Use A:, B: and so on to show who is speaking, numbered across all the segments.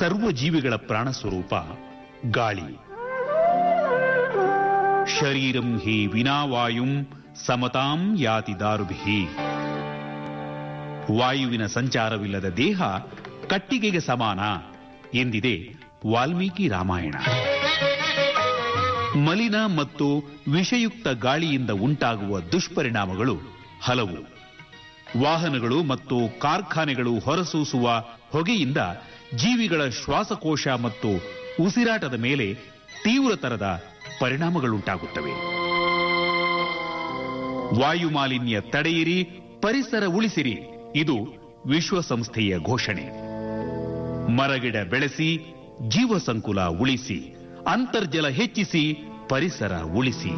A: ಸರ್ವ ಜೀವಿಗಳ ಪ್ರಾಣ ಸ್ವರೂಪ ಗಾಳಿ ಶರೀರಂ ಹಿ ವಿನಾವಾಯುಂ ಸಮತಾಂ ಯಾತಿ ದಾರುಭಿ ವಾಯುವಿನ ಸಂಚಾರವಿಲ್ಲದ ದೇಹ ಕಟ್ಟಿಗೆಗೆ ಸಮಾನ ಎಂದಿದೆ ವಾಲ್ಮೀಕಿ ರಾಮಾಯಣ ಮಲಿನ ಮತ್ತು ವಿಷಯುಕ್ತ ಗಾಳಿಯಿಂದ ಉಂಟಾಗುವ ದುಷ್ಪರಿಣಾಮಗಳು ಹಲವು ವಾಹನಗಳು ಮತ್ತು ಕಾರ್ಖಾನೆಗಳು ಹೊರಸೂಸುವ ಹೊಗೆಯಿಂದ ಜೀವಿಗಳ ಶ್ವಾಸಕೋಶ ಮತ್ತು ಉಸಿರಾಟದ ಮೇಲೆ ತೀವ್ರತರದ ಪರಿಣಾಮಗಳುಂಟಾಗುತ್ತವೆ ವಾಯು ಮಾಲಿನ್ಯ ತಡೆಯಿರಿ ಪರಿಸರ ಉಳಿಸಿರಿ ಇದು ವಿಶ್ವಸಂಸ್ಥೆಯ ಘೋಷಣೆ ಮರಗಿಡ ಬೆಳೆಸಿ ಜೀವ ಸಂಕುಲ ಉಳಿಸಿ ಅಂತರ್ಜಲ ಹೆಚ್ಚಿಸಿ ಪರಿಸರ ಉಳಿಸಿ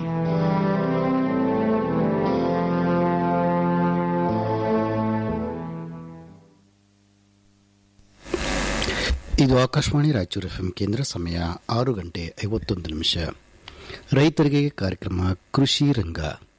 B: ಇದು ಆಕಾಶವಾಣಿ ರಾಯಚೂರು ಎಫ್ಎಂ ಕೇಂದ್ರ ಸಮಯ ಆರು ಗಂಟೆ ಐವತ್ತೊಂದು ನಿಮಿಷ ರೈತರಿಗೆ ಕಾರ್ಯಕ್ರಮ ಕೃಷಿ ರಂಗ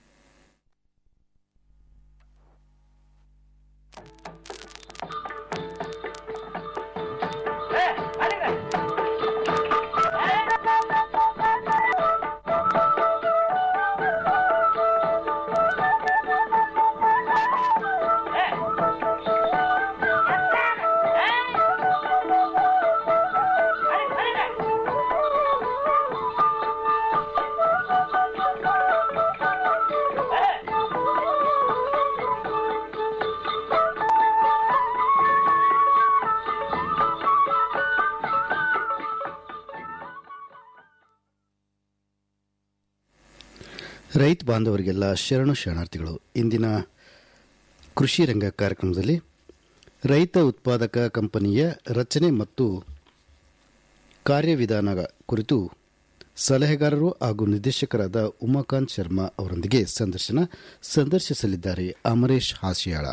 B: ರೈತ ಬಾಂಧವರಿಗೆಲ್ಲ ಶರಣು ಶರಣಾರ್ಥಿಗಳು ಇಂದಿನ ಕೃಷಿ ರಂಗ ಕಾರ್ಯಕ್ರಮದಲ್ಲಿ ರೈತ ಉತ್ಪಾದಕ ಕಂಪನಿಯ ರಚನೆ ಮತ್ತು ಕಾರ್ಯವಿಧಾನ ಕುರಿತು ಸಲಹೆಗಾರರು ಹಾಗೂ ನಿರ್ದೇಶಕರಾದ ಉಮಾಕಾಂತ್ ಶರ್ಮಾ ಅವರೊಂದಿಗೆ ಸಂದರ್ಶನ ಸಂದರ್ಶಿಸಲಿದ್ದಾರೆ ಅಮರೇಶ್ ಹಾಸಿಯಾಳ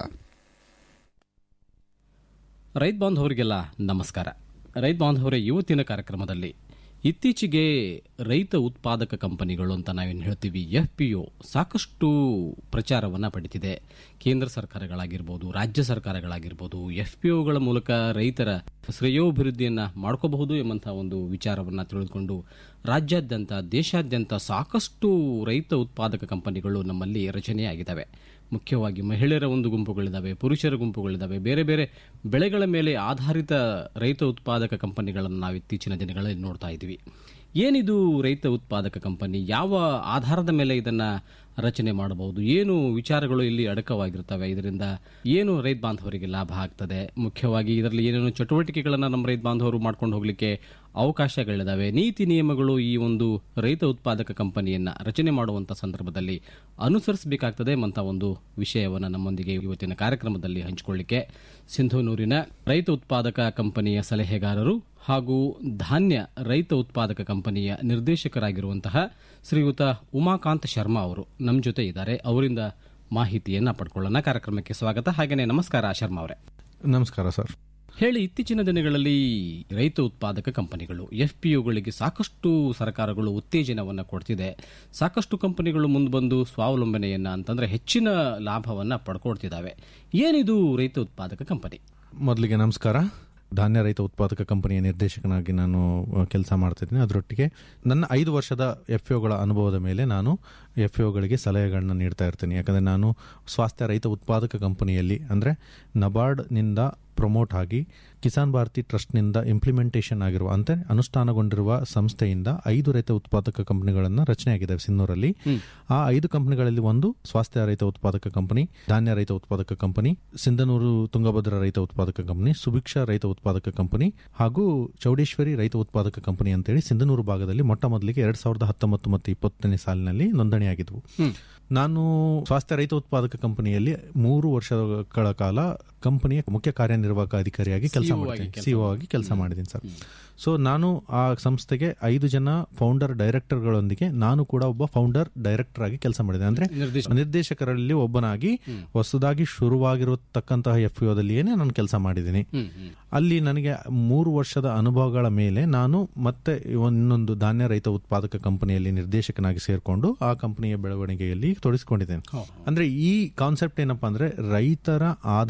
C: ರೈತ ಬಾಂಧವರಿಗೆಲ್ಲ ನಮಸ್ಕಾರ ರೈತ ಬಾಂಧವರೇ ಇವತ್ತಿನ ಕಾರ್ಯಕ್ರಮದಲ್ಲಿ ಇತ್ತೀಚೆಗೆ ರೈತ ಉತ್ಪಾದಕ ಕಂಪನಿಗಳು ಅಂತ ನಾವೇನು ಹೇಳ್ತೀವಿ ಎಫ್ ಪಿ ಒ ಸಾಕಷ್ಟು ಪ್ರಚಾರವನ್ನು ಪಡಿತಿದೆ ಕೇಂದ್ರ ಸರ್ಕಾರಗಳಾಗಿರ್ಬೋದು ರಾಜ್ಯ ಸರ್ಕಾರಗಳಾಗಿರ್ಬೋದು ಎಫ್ ಪಿ ಒಗಳ ಮೂಲಕ ರೈತರ ಶ್ರೇಯೋಭಿವೃದ್ಧಿಯನ್ನು ಮಾಡ್ಕೋಬಹುದು ಎಂಬಂತಹ ಒಂದು ವಿಚಾರವನ್ನು ತಿಳಿದುಕೊಂಡು ರಾಜ್ಯಾದ್ಯಂತ ದೇಶಾದ್ಯಂತ ಸಾಕಷ್ಟು ರೈತ ಉತ್ಪಾದಕ ಕಂಪನಿಗಳು ನಮ್ಮಲ್ಲಿ ರಚನೆಯಾಗಿದ್ದಾವೆ ಮುಖ್ಯವಾಗಿ ಮಹಿಳೆಯರ ಒಂದು ಗುಂಪುಗಳಿದ್ದಾವೆ ಪುರುಷರ ಗುಂಪುಗಳಿದ್ದಾವೆ ಬೇರೆ ಬೇರೆ ಬೆಳೆಗಳ ಮೇಲೆ ಆಧಾರಿತ ರೈತ ಉತ್ಪಾದಕ ಕಂಪನಿಗಳನ್ನು ನಾವು ಇತ್ತೀಚಿನ ದಿನಗಳಲ್ಲಿ ನೋಡ್ತಾ ಇದ್ದೀವಿ ಏನಿದು ರೈತ ಉತ್ಪಾದಕ ಕಂಪನಿ ಯಾವ ಆಧಾರದ ಮೇಲೆ ಇದನ್ನ ರಚನೆ ಮಾಡಬಹುದು ಏನು ವಿಚಾರಗಳು ಇಲ್ಲಿ ಅಡಕವಾಗಿರ್ತವೆ ಇದರಿಂದ ಏನು ರೈತ ಬಾಂಧವರಿಗೆ ಲಾಭ ಆಗ್ತದೆ ಮುಖ್ಯವಾಗಿ ಇದರಲ್ಲಿ ಏನೇನು ಚಟುವಟಿಕೆಗಳನ್ನು ನಮ್ಮ ರೈತ ಬಾಂಧವರು ಮಾಡ್ಕೊಂಡು ಹೋಗ್ಲಿಕ್ಕೆ ಅವಕಾಶಗಳಿದಾವೆ ನೀತಿ ನಿಯಮಗಳು ಈ ಒಂದು ರೈತ ಉತ್ಪಾದಕ ಕಂಪನಿಯನ್ನ ರಚನೆ ಮಾಡುವಂತ ಸಂದರ್ಭದಲ್ಲಿ ಅನುಸರಿಸಬೇಕಾಗ್ತದೆ ಎಂಬಂತ ಒಂದು ವಿಷಯವನ್ನು ನಮ್ಮೊಂದಿಗೆ ಇವತ್ತಿನ ಕಾರ್ಯಕ್ರಮದಲ್ಲಿ ಹಂಚಿಕೊಳ್ಳಿಕ್ಕೆ ಸಿಂಧೂನೂರಿನ ರೈತ ಉತ್ಪಾದಕ ಕಂಪನಿಯ ಸಲಹೆಗಾರರು ಹಾಗೂ ಧಾನ್ಯ ರೈತ ಉತ್ಪಾದಕ ಕಂಪನಿಯ ನಿರ್ದೇಶಕರಾಗಿರುವಂತಹ ಶ್ರೀಯುತ ಉಮಾಕಾಂತ್ ಶರ್ಮಾ ಅವರು ನಮ್ಮ ಜೊತೆ ಇದ್ದಾರೆ ಅವರಿಂದ ಮಾಹಿತಿಯನ್ನ ಪಡ್ಕೊಳ್ಳೋಣ ಕಾರ್ಯಕ್ರಮಕ್ಕೆ ಸ್ವಾಗತ ಹಾಗೆಯೇ ನಮಸ್ಕಾರ ಶರ್ಮಾ ಅವರೇ
D: ನಮಸ್ಕಾರ ಸರ್
C: ಹೇಳಿ ಇತ್ತೀಚಿನ ದಿನಗಳಲ್ಲಿ ರೈತ ಉತ್ಪಾದಕ ಕಂಪನಿಗಳು ಎಫ್ ಪಿ ಯುಗಳಿಗೆ ಸಾಕಷ್ಟು ಸರ್ಕಾರಗಳು ಉತ್ತೇಜನವನ್ನು ಕೊಡ್ತಿದೆ ಸಾಕಷ್ಟು ಕಂಪನಿಗಳು ಮುಂದೆ ಬಂದು ಸ್ವಾವಲಂಬನೆಯನ್ನ ಅಂತಂದ್ರೆ ಹೆಚ್ಚಿನ ಲಾಭವನ್ನ ಪಡ್ಕೊಡ್ತಿದ್ದಾವೆ ಏನಿದು ರೈತ ಉತ್ಪಾದಕ ಕಂಪನಿ
D: ಮೊದಲಿಗೆ ನಮಸ್ಕಾರ ಧಾನ್ಯ ರೈತ ಉತ್ಪಾದಕ ಕಂಪನಿಯ ನಿರ್ದೇಶಕನಾಗಿ ನಾನು ಕೆಲಸ ಮಾಡ್ತಿದ್ದೀನಿ ಅದರೊಟ್ಟಿಗೆ ನನ್ನ ಐದು ವರ್ಷದ ಎಫ್ ಒಗಳ ಅನುಭವದ ಮೇಲೆ ನಾನು ಎಫ್ ಒಗಳಿಗೆ ಸಲಹೆಗಳನ್ನ ನೀಡ್ತಾ ಇರ್ತೀನಿ ಯಾಕಂದರೆ ನಾನು ಸ್ವಾಸ್ಥ್ಯ ರೈತ ಉತ್ಪಾದಕ ಕಂಪನಿಯಲ್ಲಿ ಅಂದರೆ ನಬಾರ್ಡ್ನಿಂದ ಪ್ರಮೋಟ್ ಆಗಿ ಕಿಸಾನ್ ಭಾರತಿ ಟ್ರಸ್ಟ್ನಿಂದ ಇಂಪ್ಲಿಮೆಂಟೇಷನ್ ಆಗಿರುವ ಅಂದರೆ ಅನುಷ್ಠಾನಗೊಂಡಿರುವ ಸಂಸ್ಥೆಯಿಂದ ಐದು ರೈತ ಉತ್ಪಾದಕ ಕಂಪನಿಗಳನ್ನು ರಚನೆಯಾಗಿದ್ದಾವೆ ಸಿನ್ನೂರಲ್ಲಿ ಆ ಐದು ಕಂಪನಿಗಳಲ್ಲಿ ಒಂದು ಸ್ವಾಸ್ಥ್ಯ ರೈತ ಉತ್ಪಾದಕ ಕಂಪನಿ ಧಾನ್ಯ ರೈತ ಉತ್ಪಾದಕ ಕಂಪನಿ ಸಿಂಧನೂರು ತುಂಗಭದ್ರಾ ರೈತ ಉತ್ಪಾದಕ ಕಂಪನಿ ಸುಭಿಕ್ಷಾ ರೈತ ಉತ್ಪಾದಕ ಕಂಪನಿ ಹಾಗೂ ಚೌಡೇಶ್ವರಿ ರೈತ ಉತ್ಪಾದಕ ಕಂಪನಿ ಅಂತೇಳಿ ಸಿಂಧನೂರು ಭಾಗದಲ್ಲಿ ಮೊಟ್ಟ ಮೊದಲಿಗೆ ಎರಡ್ ಸಾವಿರದ ಹತ್ತೊಂಬತ್ತು ಮತ್ತು ಇಪ್ಪತ್ತನೇ ಸಾಲಿನಲ್ಲಿ ನೋಂದಣಿಯಾಗಿದ್ವು ನಾನು ಸ್ವಾಸ್ಥ್ಯ ರೈತ ಉತ್ಪಾದಕ ಕಂಪನಿಯಲ್ಲಿ ಮೂರು ವರ್ಷಗಳ ಕಾಲ ಕಂಪನಿಯ ಮುಖ್ಯ ಕಾರ್ಯನಿರ್ವಾಹಕ ಅಧಿಕಾರಿಯಾಗಿ ಕೆಲಸ
C: CEO ಆಗಿ
D: ಮಾಡಿದ್ದೀನಿ
C: ಕೆಲ್ಸ
D: ಸಿಒ ಆಗಿ ಕೆಲಸ ಮಾಡಿದ್ದೀನಿ ಸರ್ ಸೊ ನಾನು ಆ ಸಂಸ್ಥೆಗೆ ಐದು ಜನ ಫೌಂಡರ್ ಡೈರೆಕ್ಟರ್ಗಳೊಂದಿಗೆ ನಾನು ಕೂಡ ಒಬ್ಬ ಫೌಂಡರ್ ಡೈರೆಕ್ಟರ್ ಆಗಿ ಕೆಲಸ ಮಾಡಿದೆ ಅಂದ್ರೆ
C: ನಿರ್ದೇಶಕ.
D: ನಿರ್ದೇಶಕರಲ್ಲಿ ಒಬ್ಬನಾಗಿ ಹೊಸದಾಗಿ ಶುರುವಾಗಿರತಕ್ಕಂತಹ ಎಫ್ ದಲ್ಲಿಯೇ ನಾನು ಕೆಲಸ ಮಾಡಿದ್ದೀನಿ ಅಲ್ಲಿ ನನಗೆ ಮೂರು ವರ್ಷದ ಅನುಭವಗಳ ಮೇಲೆ ನಾನು ಮತ್ತೆ ಇನ್ನೊಂದು ಧಾನ್ಯ ರೈತ ಉತ್ಪಾದಕ ಕಂಪನಿಯಲ್ಲಿ ನಿರ್ದೇಶಕನಾಗಿ ಸೇರ್ಕೊಂಡು ಆ ಕಂಪನಿಯ ಬೆಳವಣಿಗೆಯಲ್ಲಿ ತೊಡಗಿಸಿಕೊಂಡಿದ್ದೇನೆ ಅಂದ್ರೆ ಈ ಕಾನ್ಸೆಪ್ಟ್ ಏನಪ್ಪಾ ಅಂದ್ರೆ ರೈತರ ಆದಾಯವನ್ನ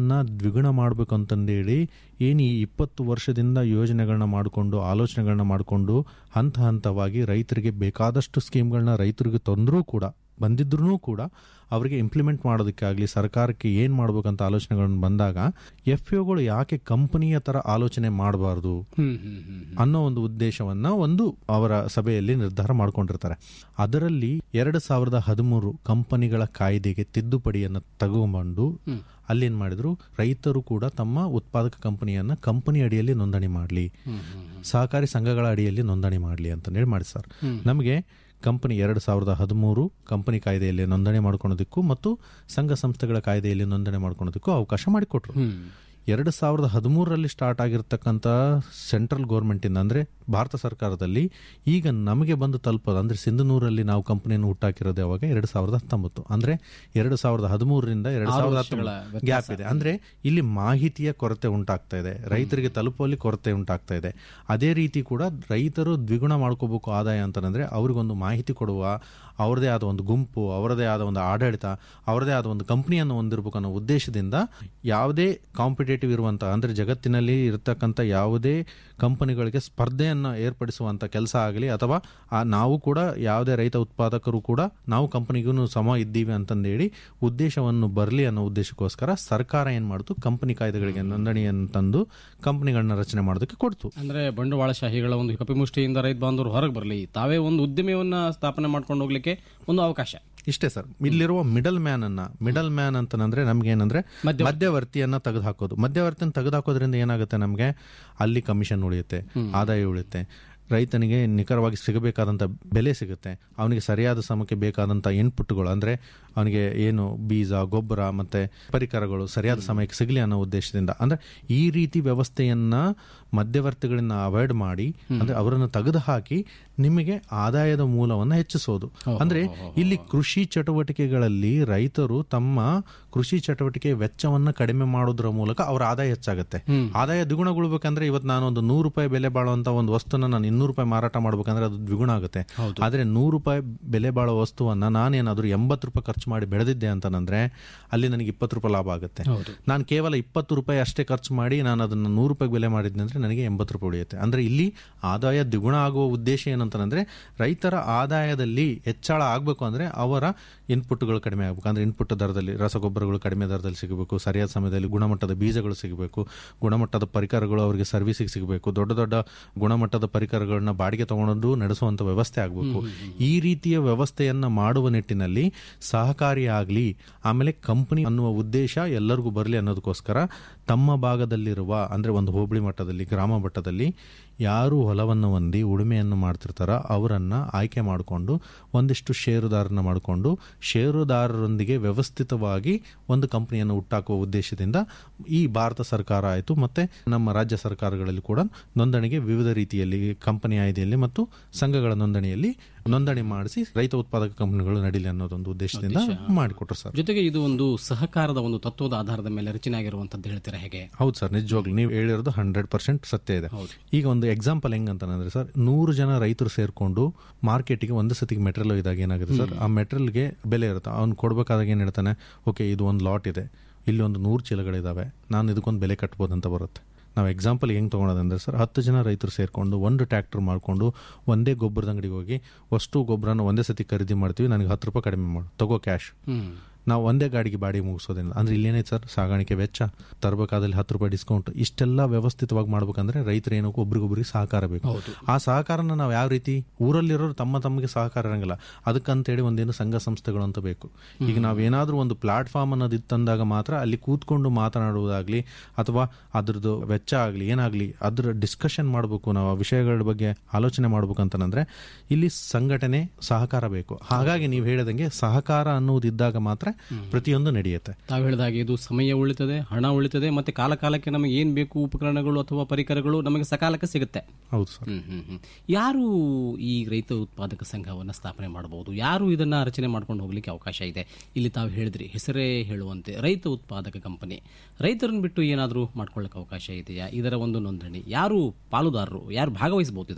D: ಉತ್ಪಾದನೆಯನ್ನ ದ್ವಿಗುಣ ಮಾಡಬೇಕು ಅಂತಂದೇಳಿ ಏನು ಈ ಇಪ್ಪತ್ತು ವರ್ಷದಿಂದ ಯೋಜನೆಗಳನ್ನ ಮಾಡಿಕೊಂಡು ಆಲೋಚನೆಗಳನ್ನ ಮಾಡಿಕೊಂಡು ಹಂತ ಹಂತವಾಗಿ ರೈತರಿಗೆ ಬೇಕಾದಷ್ಟು ಸ್ಕೀಮ್ಗಳನ್ನ ರೈತರಿಗೆ ತಂದರೂ ಕೂಡ ಬಂದಿದ್ರೂ ಕೂಡ ಅವರಿಗೆ ಇಂಪ್ಲಿಮೆಂಟ್ ಮಾಡೋದಕ್ಕಾಗಲಿ ಸರ್ಕಾರಕ್ಕೆ ಏನು ಮಾಡ್ಬೇಕಂತ ಆಲೋಚನೆಗಳನ್ನು ಬಂದಾಗ ಎಫ್ ಗಳು ಯಾಕೆ ಕಂಪನಿಯ ಥರ ಆಲೋಚನೆ ಮಾಡಬಾರ್ದು
C: ಹ್ಮ್ ಹ್ಮ್ ಹ್ಮ್
D: ಅನ್ನೋ ಒಂದು ಉದ್ದೇಶವನ್ನ ಒಂದು ಅವರ ಸಭೆಯಲ್ಲಿ ನಿರ್ಧಾರ ಮಾಡ್ಕೊಂಡಿರ್ತಾರೆ ಅದರಲ್ಲಿ ಎರಡು ಸಾವಿರದ ಹದಿಮೂರು ಕಂಪನಿಗಳ ಕಾಯ್ದೆಗೆ ತಿದ್ದುಪಡಿಯನ್ನು ತಗೊಂಡು ಅಲ್ಲಿ ಏನ್ ಮಾಡಿದ್ರು ರೈತರು ಕೂಡ ತಮ್ಮ ಉತ್ಪಾದಕ ಕಂಪನಿಯನ್ನ ಕಂಪನಿ ಅಡಿಯಲ್ಲಿ ನೋಂದಣಿ ಮಾಡಲಿ ಸಹಕಾರಿ ಸಂಘಗಳ ಅಡಿಯಲ್ಲಿ ನೋಂದಣಿ ಮಾಡಲಿ ಅಂತ ಹೇಳಿ ಮಾಡಿ ಸರ್ ನಮಗೆ ಕಂಪನಿ ಎರಡು ಸಾವಿರದ ಹದಿಮೂರು ಕಂಪನಿ ಕಾಯ್ದೆಯಲ್ಲಿ ನೋಂದಣಿ ಮಾಡ್ಕೊಳೋದಕ್ಕೂ ಮತ್ತು ಸಂಘ ಸಂಸ್ಥೆಗಳ ಕಾಯ್ದೆಯಲ್ಲಿ ನೋಂದಣಿ ಮಾಡ್ಕೊಳೋದಕ್ಕೂ ಅವಕಾಶ ಮಾಡಿಕೊಟ್ರು ಎರಡು ಸಾವಿರದ ಹದಿಮೂರರಲ್ಲಿ ಸ್ಟಾರ್ಟ್ ಆಗಿರ್ತಕ್ಕಂಥ ಸೆಂಟ್ರಲ್ ಗೌರ್ಮೆಂಟಿಂದ ಅಂದರೆ ಭಾರತ ಸರ್ಕಾರದಲ್ಲಿ ಈಗ ನಮಗೆ ಬಂದು ತಲುಪೋದು ಅಂದರೆ ಸಿಂಧನೂರಲ್ಲಿ ನಾವು ಕಂಪನಿಯನ್ನು ಹುಟ್ಟಾಕಿರೋದು ಯಾವಾಗ ಎರಡು ಸಾವಿರದ ಹತ್ತೊಂಬತ್ತು ಅಂದರೆ ಎರಡು ಸಾವಿರದ ಹದಿಮೂರರಿಂದ ಎರಡು ಸಾವಿರದ ಹತ್ತೊಂಬತ್ತು ಗ್ಯಾಪ್ ಇದೆ ಅಂದರೆ ಇಲ್ಲಿ ಮಾಹಿತಿಯ ಕೊರತೆ ಉಂಟಾಗ್ತಾ ಇದೆ ರೈತರಿಗೆ ತಲುಪುವಲ್ಲಿ ಕೊರತೆ ಉಂಟಾಗ್ತಾ ಇದೆ ಅದೇ ರೀತಿ ಕೂಡ ರೈತರು ದ್ವಿಗುಣ ಮಾಡ್ಕೋಬೇಕು ಆದಾಯ ಅಂತಂದ್ರೆ ಅವ್ರಿಗೊಂದು ಮಾಹಿತಿ ಕೊಡುವ ಅವರದೇ ಆದ ಒಂದು ಗುಂಪು ಅವರದೇ ಆದ ಒಂದು ಆಡಳಿತ ಅವರದೇ ಆದ ಒಂದು ಕಂಪನಿಯನ್ನು ಹೊಂದಿರಬೇಕು ಅನ್ನೋ ಉದ್ದೇಶದಿಂದ ಯಾವುದೇ ಕಾಂಪಿಟೇಟಿವ್ ಇರುವಂತ ಅಂದ್ರೆ ಜಗತ್ತಿನಲ್ಲಿ ಇರತಕ್ಕಂಥ ಯಾವುದೇ ಕಂಪನಿಗಳಿಗೆ ಸ್ಪರ್ಧೆಯನ್ನು ಏರ್ಪಡಿಸುವಂತ ಕೆಲಸ ಆಗಲಿ ಅಥವಾ ಆ ನಾವು ಕೂಡ ಯಾವುದೇ ರೈತ ಉತ್ಪಾದಕರು ಕೂಡ ನಾವು ಕಂಪನಿಗೂ ಸಮ ಇದ್ದೀವಿ ಅಂತಂದೇಳಿ ಉದ್ದೇಶವನ್ನು ಬರಲಿ ಅನ್ನೋ ಉದ್ದೇಶಕ್ಕೋಸ್ಕರ ಸರ್ಕಾರ ಏನ್ ಮಾಡ್ತು ಕಂಪನಿ ಕಾಯ್ದೆಗಳಿಗೆ ನೋಂದಣಿಯನ್ನು ತಂದು ಕಂಪನಿಗಳನ್ನ ರಚನೆ ಮಾಡೋದಕ್ಕೆ ಕೊಡ್ತು
C: ಅಂದ್ರೆ ಬಂಡವಾಳಶಾಹಿಗಳ ಒಂದು ಕಪಿಮುಷ್ಟಿಯಿಂದ ರೈತ ಬಾಂಧವರು ಹೊರಗೆ ಬರಲಿ ತಾವೇ ಒಂದು ಉದ್ಯಮವನ್ನ ಸ್ಥಾಪನೆ ಮಾಡ್ಕೊಂಡು ಹೋಗ್ಲಿಕ್ಕೆ ಒಂದು ಅವಕಾಶ
D: ಇಷ್ಟೇ ಸರ್ ಇಲ್ಲಿರುವ ಮಿಡಲ್ ಮ್ಯಾನ್ ಅನ್ನ ಮಿಡಲ್ ಮ್ಯಾನ್ ಅಂತಂದ್ರೆ ನಮ್ಗೆ ಏನಂದ್ರೆ ಮಧ್ಯವರ್ತಿಯನ್ನ ತೆಗೆದುಹಾಕೋದು ಮಧ್ಯವರ್ತಿಯನ್ನು ತೆಗೆದುಹಾಕೋದ್ರಿಂದ ಏನಾಗುತ್ತೆ ನಮ್ಗೆ ಅಲ್ಲಿ ಕಮಿಷನ್ ಉಳಿಯುತ್ತೆ ಆದಾಯ ಉಳಿಯುತ್ತೆ ರೈತನಿಗೆ ನಿಖರವಾಗಿ ಸಿಗಬೇಕಾದಂಥ ಬೆಲೆ ಸಿಗುತ್ತೆ ಅವನಿಗೆ ಸರಿಯಾದ ಸಮಯಕ್ಕೆ ಬೇಕಾದಂಥ ಇನ್ಪುಟ್ಗಳು ಅಂದರೆ ಅವನಿಗೆ ಏನು ಬೀಜ ಗೊಬ್ಬರ ಮತ್ತೆ ಪರಿಕರಗಳು ಸರಿಯಾದ ಸಮಯಕ್ಕೆ ಸಿಗಲಿ ಅನ್ನೋ ಉದ್ದೇಶದಿಂದ ಅಂದ್ರೆ ಈ ರೀತಿ ವ್ಯವಸ್ಥೆಯನ್ನ ಮಧ್ಯವರ್ತಿಗಳನ್ನ ಅವಾಯ್ಡ್ ಮಾಡಿ ಅಂದ್ರೆ ಅವರನ್ನು ತೆಗೆದುಹಾಕಿ ನಿಮಗೆ ಆದಾಯದ ಮೂಲವನ್ನು ಹೆಚ್ಚಿಸೋದು ಅಂದ್ರೆ ಇಲ್ಲಿ ಕೃಷಿ ಚಟುವಟಿಕೆಗಳಲ್ಲಿ ರೈತರು ತಮ್ಮ ಕೃಷಿ ಚಟುವಟಿಕೆ ವೆಚ್ಚವನ್ನ ಕಡಿಮೆ ಮಾಡೋದ್ರ ಮೂಲಕ ಅವರ ಆದಾಯ ಹೆಚ್ಚಾಗುತ್ತೆ ಆದಾಯ ದ್ವಿಗುಣಗೊಳ್ಬೇಕಂದ್ರೆ ಇವತ್ತು ನಾನು ಒಂದು ನೂರು ರೂಪಾಯಿ ಬೆಲೆ ಬಾಳುವಂತ ಒಂದು ವಸ್ತುನ ನಾನು ಇನ್ನೂರು ರೂಪಾಯಿ ಮಾರಾಟ ಮಾಡ್ಬೇಕಂದ್ರೆ ಅದು ದ್ವಿಗುಣ ಆಗುತ್ತೆ ಆದ್ರೆ ನೂರು ರೂಪಾಯಿ ಬೆಲೆ ಬಾಳೋ ವಸ್ತುವನ್ನ ನಾನೇನಾದ್ರೂ ಎಂಬತ್ತು ರೂಪಾಯಿ ಖರ್ಚು ಮಾಡಿ ಬೆಳೆದಿದ್ದೆ ಅಂತಂದ್ರೆ ಅಲ್ಲಿ ನನಗೆ ಇಪ್ಪತ್ತು ರೂಪಾಯಿ ಲಾಭ ಆಗುತ್ತೆ ನಾನು ಕೇವಲ ಇಪ್ಪತ್ತು ರೂಪಾಯಿ ಅಷ್ಟೇ ಖರ್ಚು ಮಾಡಿ ನಾನು ಅದನ್ನ ನೂರು ರೂಪಾಯಿ ಬೆಲೆ ಮಾಡಿದ್ದೆ ಅಂದ್ರೆ ನನಗೆ ಎಂಬತ್ತು ರೂಪಾಯಿ ಉಳಿಯುತ್ತೆ ಅಂದ್ರೆ ಇಲ್ಲಿ ಆದಾಯ ದ್ವಿಗುಣ ಆಗುವ ಉದ್ದೇಶ ಏನಂತಂದ್ರೆ ರೈತರ ಆದಾಯದಲ್ಲಿ ಹೆಚ್ಚಳ ಆಗಬೇಕು ಅಂದ್ರೆ ಅವರ ಇನ್ಪುಟ್ಗಳು ಕಡಿಮೆ ಆಗಬೇಕು ಅಂದ್ರೆ ಇನ್ಪುಟ್ ದರದಲ್ಲಿ ರಸಗೊಬ್ಬರಗಳು ಕಡಿಮೆ ದರದಲ್ಲಿ ಸಿಗಬೇಕು ಸರಿಯಾದ ಸಮಯದಲ್ಲಿ ಗುಣಮಟ್ಟದ ಬೀಜಗಳು ಸಿಗಬೇಕು ಗುಣಮಟ್ಟದ ಪರಿಕರಗಳು ಅವರಿಗೆ ಸರ್ವಿಸಿಗೆ ಸಿಗಬೇಕು ದೊಡ್ಡ ದೊಡ್ಡ ಗುಣಮಟ್ಟದ ಪರಿಕರಗಳನ್ನ ಬಾಡಿಗೆ ತಗೊಂಡು ನಡೆಸುವಂತ ವ್ಯವಸ್ಥೆ ಆಗಬೇಕು ಈ ರೀತಿಯ ವ್ಯವಸ್ಥೆಯನ್ನ ಮಾಡುವ ನಿಟ್ಟಿನಲ್ಲಿ ಸಹಕಾರಿಯಾಗಲಿ ಆಮೇಲೆ ಕಂಪನಿ ಅನ್ನುವ ಉದ್ದೇಶ ಎಲ್ಲರಿಗೂ ಬರಲಿ ಅನ್ನೋದಕ್ಕೋಸ್ಕರ ತಮ್ಮ ಭಾಗದಲ್ಲಿರುವ ಅಂದ್ರೆ ಒಂದು ಹೋಬಳಿ ಮಟ್ಟದಲ್ಲಿ ಗ್ರಾಮ ಮಟ್ಟದಲ್ಲಿ ಯಾರು ಹೊಲವನ್ನು ಹೊಂದಿ ಉಳುಮೆಯನ್ನು ಮಾಡ್ತಿರ್ತಾರ ಅವರನ್ನ ಆಯ್ಕೆ ಮಾಡಿಕೊಂಡು ಒಂದಿಷ್ಟು ಷೇರುದಾರನ ಮಾಡಿಕೊಂಡು ಷೇರುದಾರರೊಂದಿಗೆ ವ್ಯವಸ್ಥಿತವಾಗಿ ಒಂದು ಕಂಪನಿಯನ್ನು ಹುಟ್ಟಾಕುವ ಉದ್ದೇಶದಿಂದ ಈ ಭಾರತ ಸರ್ಕಾರ ಆಯಿತು ಮತ್ತೆ ನಮ್ಮ ರಾಜ್ಯ ಸರ್ಕಾರಗಳಲ್ಲಿ ಕೂಡ ನೋಂದಣಿಗೆ ವಿವಿಧ ರೀತಿಯಲ್ಲಿ ಕಂಪನಿ ಆಯ್ದೆಯಲ್ಲಿ ಮತ್ತು ಸಂಘಗಳ ನೋಂದಣಿಯಲ್ಲಿ ನೋಂದಣಿ ಮಾಡಿಸಿ ರೈತ ಉತ್ಪಾದಕ ಕಂಪನಿಗಳು ನಡೀಲಿ ಅನ್ನೋದೊಂದು ಉದ್ದೇಶದಿಂದ ಮಾಡಿಕೊಟ್ರು ಸರ್
C: ಜೊತೆಗೆ ಇದು ಒಂದು ಸಹಕಾರದ ಒಂದು ತತ್ವದ ಆಧಾರದ ಮೇಲೆ ರಚನೆ ಆಗಿರುವಂತದ್ದು ಹೇಳ್ತೀರಾ ಹೇಗೆ
D: ಹೌದು ಸರ್ ನಿಜವಾಗ್ಲು ನೀವು ಹೇಳಿರೋದು ಹಂಡ್ರೆಡ್ ಪರ್ಸೆಂಟ್ ಸತ್ಯ ಇದೆ ಈಗ ಒಂದು ಎಕ್ಸಾಂಪಲ್ ಹೆಂಗಂತಂದ್ರೆ ಸರ್ ನೂರು ಜನ ರೈತರು ಸೇರ್ಕೊಂಡು ಮಾರ್ಕೆಟ್ಗೆ ಒಂದು ಸತಿಗೆ ಮೆಟೀರಿಯಲ್ ಇದಾಗ ಏನಾಗುತ್ತೆ ಸರ್ ಆ ಮೆಟೀರಿಯಲ್ಗೆ ಬೆಲೆ ಇರುತ್ತೆ ಅವ್ನು ಕೊಡ್ಬೇಕಾದಾಗ ಏನ್ ಹೇಳ್ತಾನೆ ಓಕೆ ಇದು ಒಂದು ಲಾಟ್ ಇದೆ ಇಲ್ಲಿ ಒಂದು ನೂರು ಚೀಲಗಳಿದಾವೆ ನಾನು ಇದಕ್ಕೊಂದು ಬೆಲೆ ಕಟ್ಬೋದು ಅಂತ ಬರುತ್ತೆ ನಾವು ಎಕ್ಸಾಂಪಲ್ ಹೆಂಗೆ ತೊಗೊಳೋದಂದ್ರೆ ಸರ್ ಹತ್ತು ಜನ ರೈತರು ಸೇರಿಕೊಂಡು ಒಂದು ಟ್ರ್ಯಾಕ್ಟರ್ ಮಾಡಿಕೊಂಡು ಒಂದೇ ಗೊಬ್ಬರದ ಅಂಗಡಿಗೆ ಹೋಗಿ ಅಷ್ಟು ಗೊಬ್ಬರನ ಒಂದೇ ಸತಿ ಖರೀದಿ ಮಾಡ್ತೀವಿ ನನಗೆ ಹತ್ತು ರೂಪಾಯಿ ಕಡಿಮೆ ಮಾಡು ತಗೋ ಕ್ಯಾಶ್
C: ಹ್ಮ್
D: ನಾವು ಒಂದೇ ಗಾಡಿಗೆ ಬಾಡಿಗೆ ಮುಗಿಸೋದಿಲ್ಲ ಅಂದ್ರೆ ಇಲ್ಲೇನೈತೆ ಸರ್ ಸಾಗಾಣಿಕೆ ವೆಚ್ಚ ತರಬೇಕಾದಲ್ಲಿ ಹತ್ತು ರೂಪಾಯಿ ಡಿಸ್ಕೌಂಟ್ ಇಷ್ಟೆಲ್ಲ ವ್ಯವಸ್ಥಿತವಾಗಿ ಮಾಡ್ಬೇಕಂದ್ರೆ ರೈತರು ಏನಕ್ಕೂ ಒಬ್ರಿಗೊಬ್ರಿಗೆ ಸಹಕಾರ ಬೇಕು ಆ ಸಹಕಾರನ ನಾವು ಯಾವ ರೀತಿ ಊರಲ್ಲಿರೋರು ತಮ್ಮ ತಮಗೆ ಸಹಕಾರ ಇರಂಗಿಲ್ಲ ಅದಕ್ಕಂತೇಳಿ ಒಂದೇನು ಸಂಘ ಸಂಸ್ಥೆಗಳು ಅಂತ ಬೇಕು ಈಗ ನಾವೇನಾದ್ರೂ ಒಂದು ಪ್ಲಾಟ್ಫಾರ್ಮ್ ಅನ್ನೋದು ಇತ್ತಂದಾಗ ಮಾತ್ರ ಅಲ್ಲಿ ಕೂತ್ಕೊಂಡು ಮಾತನಾಡುವುದಾಗ್ಲಿ ಅಥವಾ ಅದ್ರದ್ದು ವೆಚ್ಚ ಆಗಲಿ ಏನಾಗ್ಲಿ ಅದ್ರ ಡಿಸ್ಕಷನ್ ಮಾಡಬೇಕು ನಾವು ಆ ವಿಷಯಗಳ ಬಗ್ಗೆ ಆಲೋಚನೆ ಮಾಡ್ಬೇಕು ಅಂತಂದ್ರೆ ಇಲ್ಲಿ ಸಂಘಟನೆ ಸಹಕಾರ ಬೇಕು ಹಾಗಾಗಿ ನೀವು ಹೇಳಿದಂಗೆ ಸಹಕಾರ ಅನ್ನೋದಿದ್ದಾಗ ಮಾತ್ರ ಪ್ರತಿಯೊಂದು ನಡೆಯುತ್ತೆ
C: ತಾವು ಹೇಳಿದಾಗೆ ಇದು ಸಮಯ ಉಳಿತದೆ ಹಣ ಉಳಿತದೆ ಮತ್ತೆ ಕಾಲ ಕಾಲಕ್ಕೆ ನಮಗೆ ಏನ್ ಬೇಕು ಉಪಕರಣಗಳು ಅಥವಾ ಪರಿಕರಗಳು ನಮಗೆ ಸಕಾಲಕ್ಕೆ ಸಿಗುತ್ತೆ
D: ಹೌದು ಸರ್
C: ಹ್ಮ್ ಹ್ಮ್ ಹ್ಮ್. ಯಾರು ಈ ರೈತ ಉತ್ಪಾದಕ ಸಂಘವನ್ನ ಸ್ಥಾಪನೆ ಮಾಡಬಹುದು ಯಾರು ಇದನ್ನ ರಚನೆ ಮಾಡ್ಕೊಂಡು ಹೋಗ್ಲಿಕ್ಕೆ ಅವಕಾಶ ಇದೆ ಇಲ್ಲಿ ತಾವು ಹೇಳಿದ್ರಿ ಹೆಸರೇ ಹೇಳುವಂತೆ ರೈತ ಉತ್ಪಾದಕ ಕಂಪನಿ ರೈತರನ್ನ ಬಿಟ್ಟು ಏನಾದರೂ ಮಾಡ್ಕೊಳ್ಳಕ್ಕೆ ಅವಕಾಶ ಇದೆಯಾ ಇದರ ಒಂದು ನೋಂದಣಿ ಯಾರು ಪಾಲುದಾರರು ಯಾರು ಭಾಗವಹಿಸಬಹುದು ಇದರಲ್ಲಿ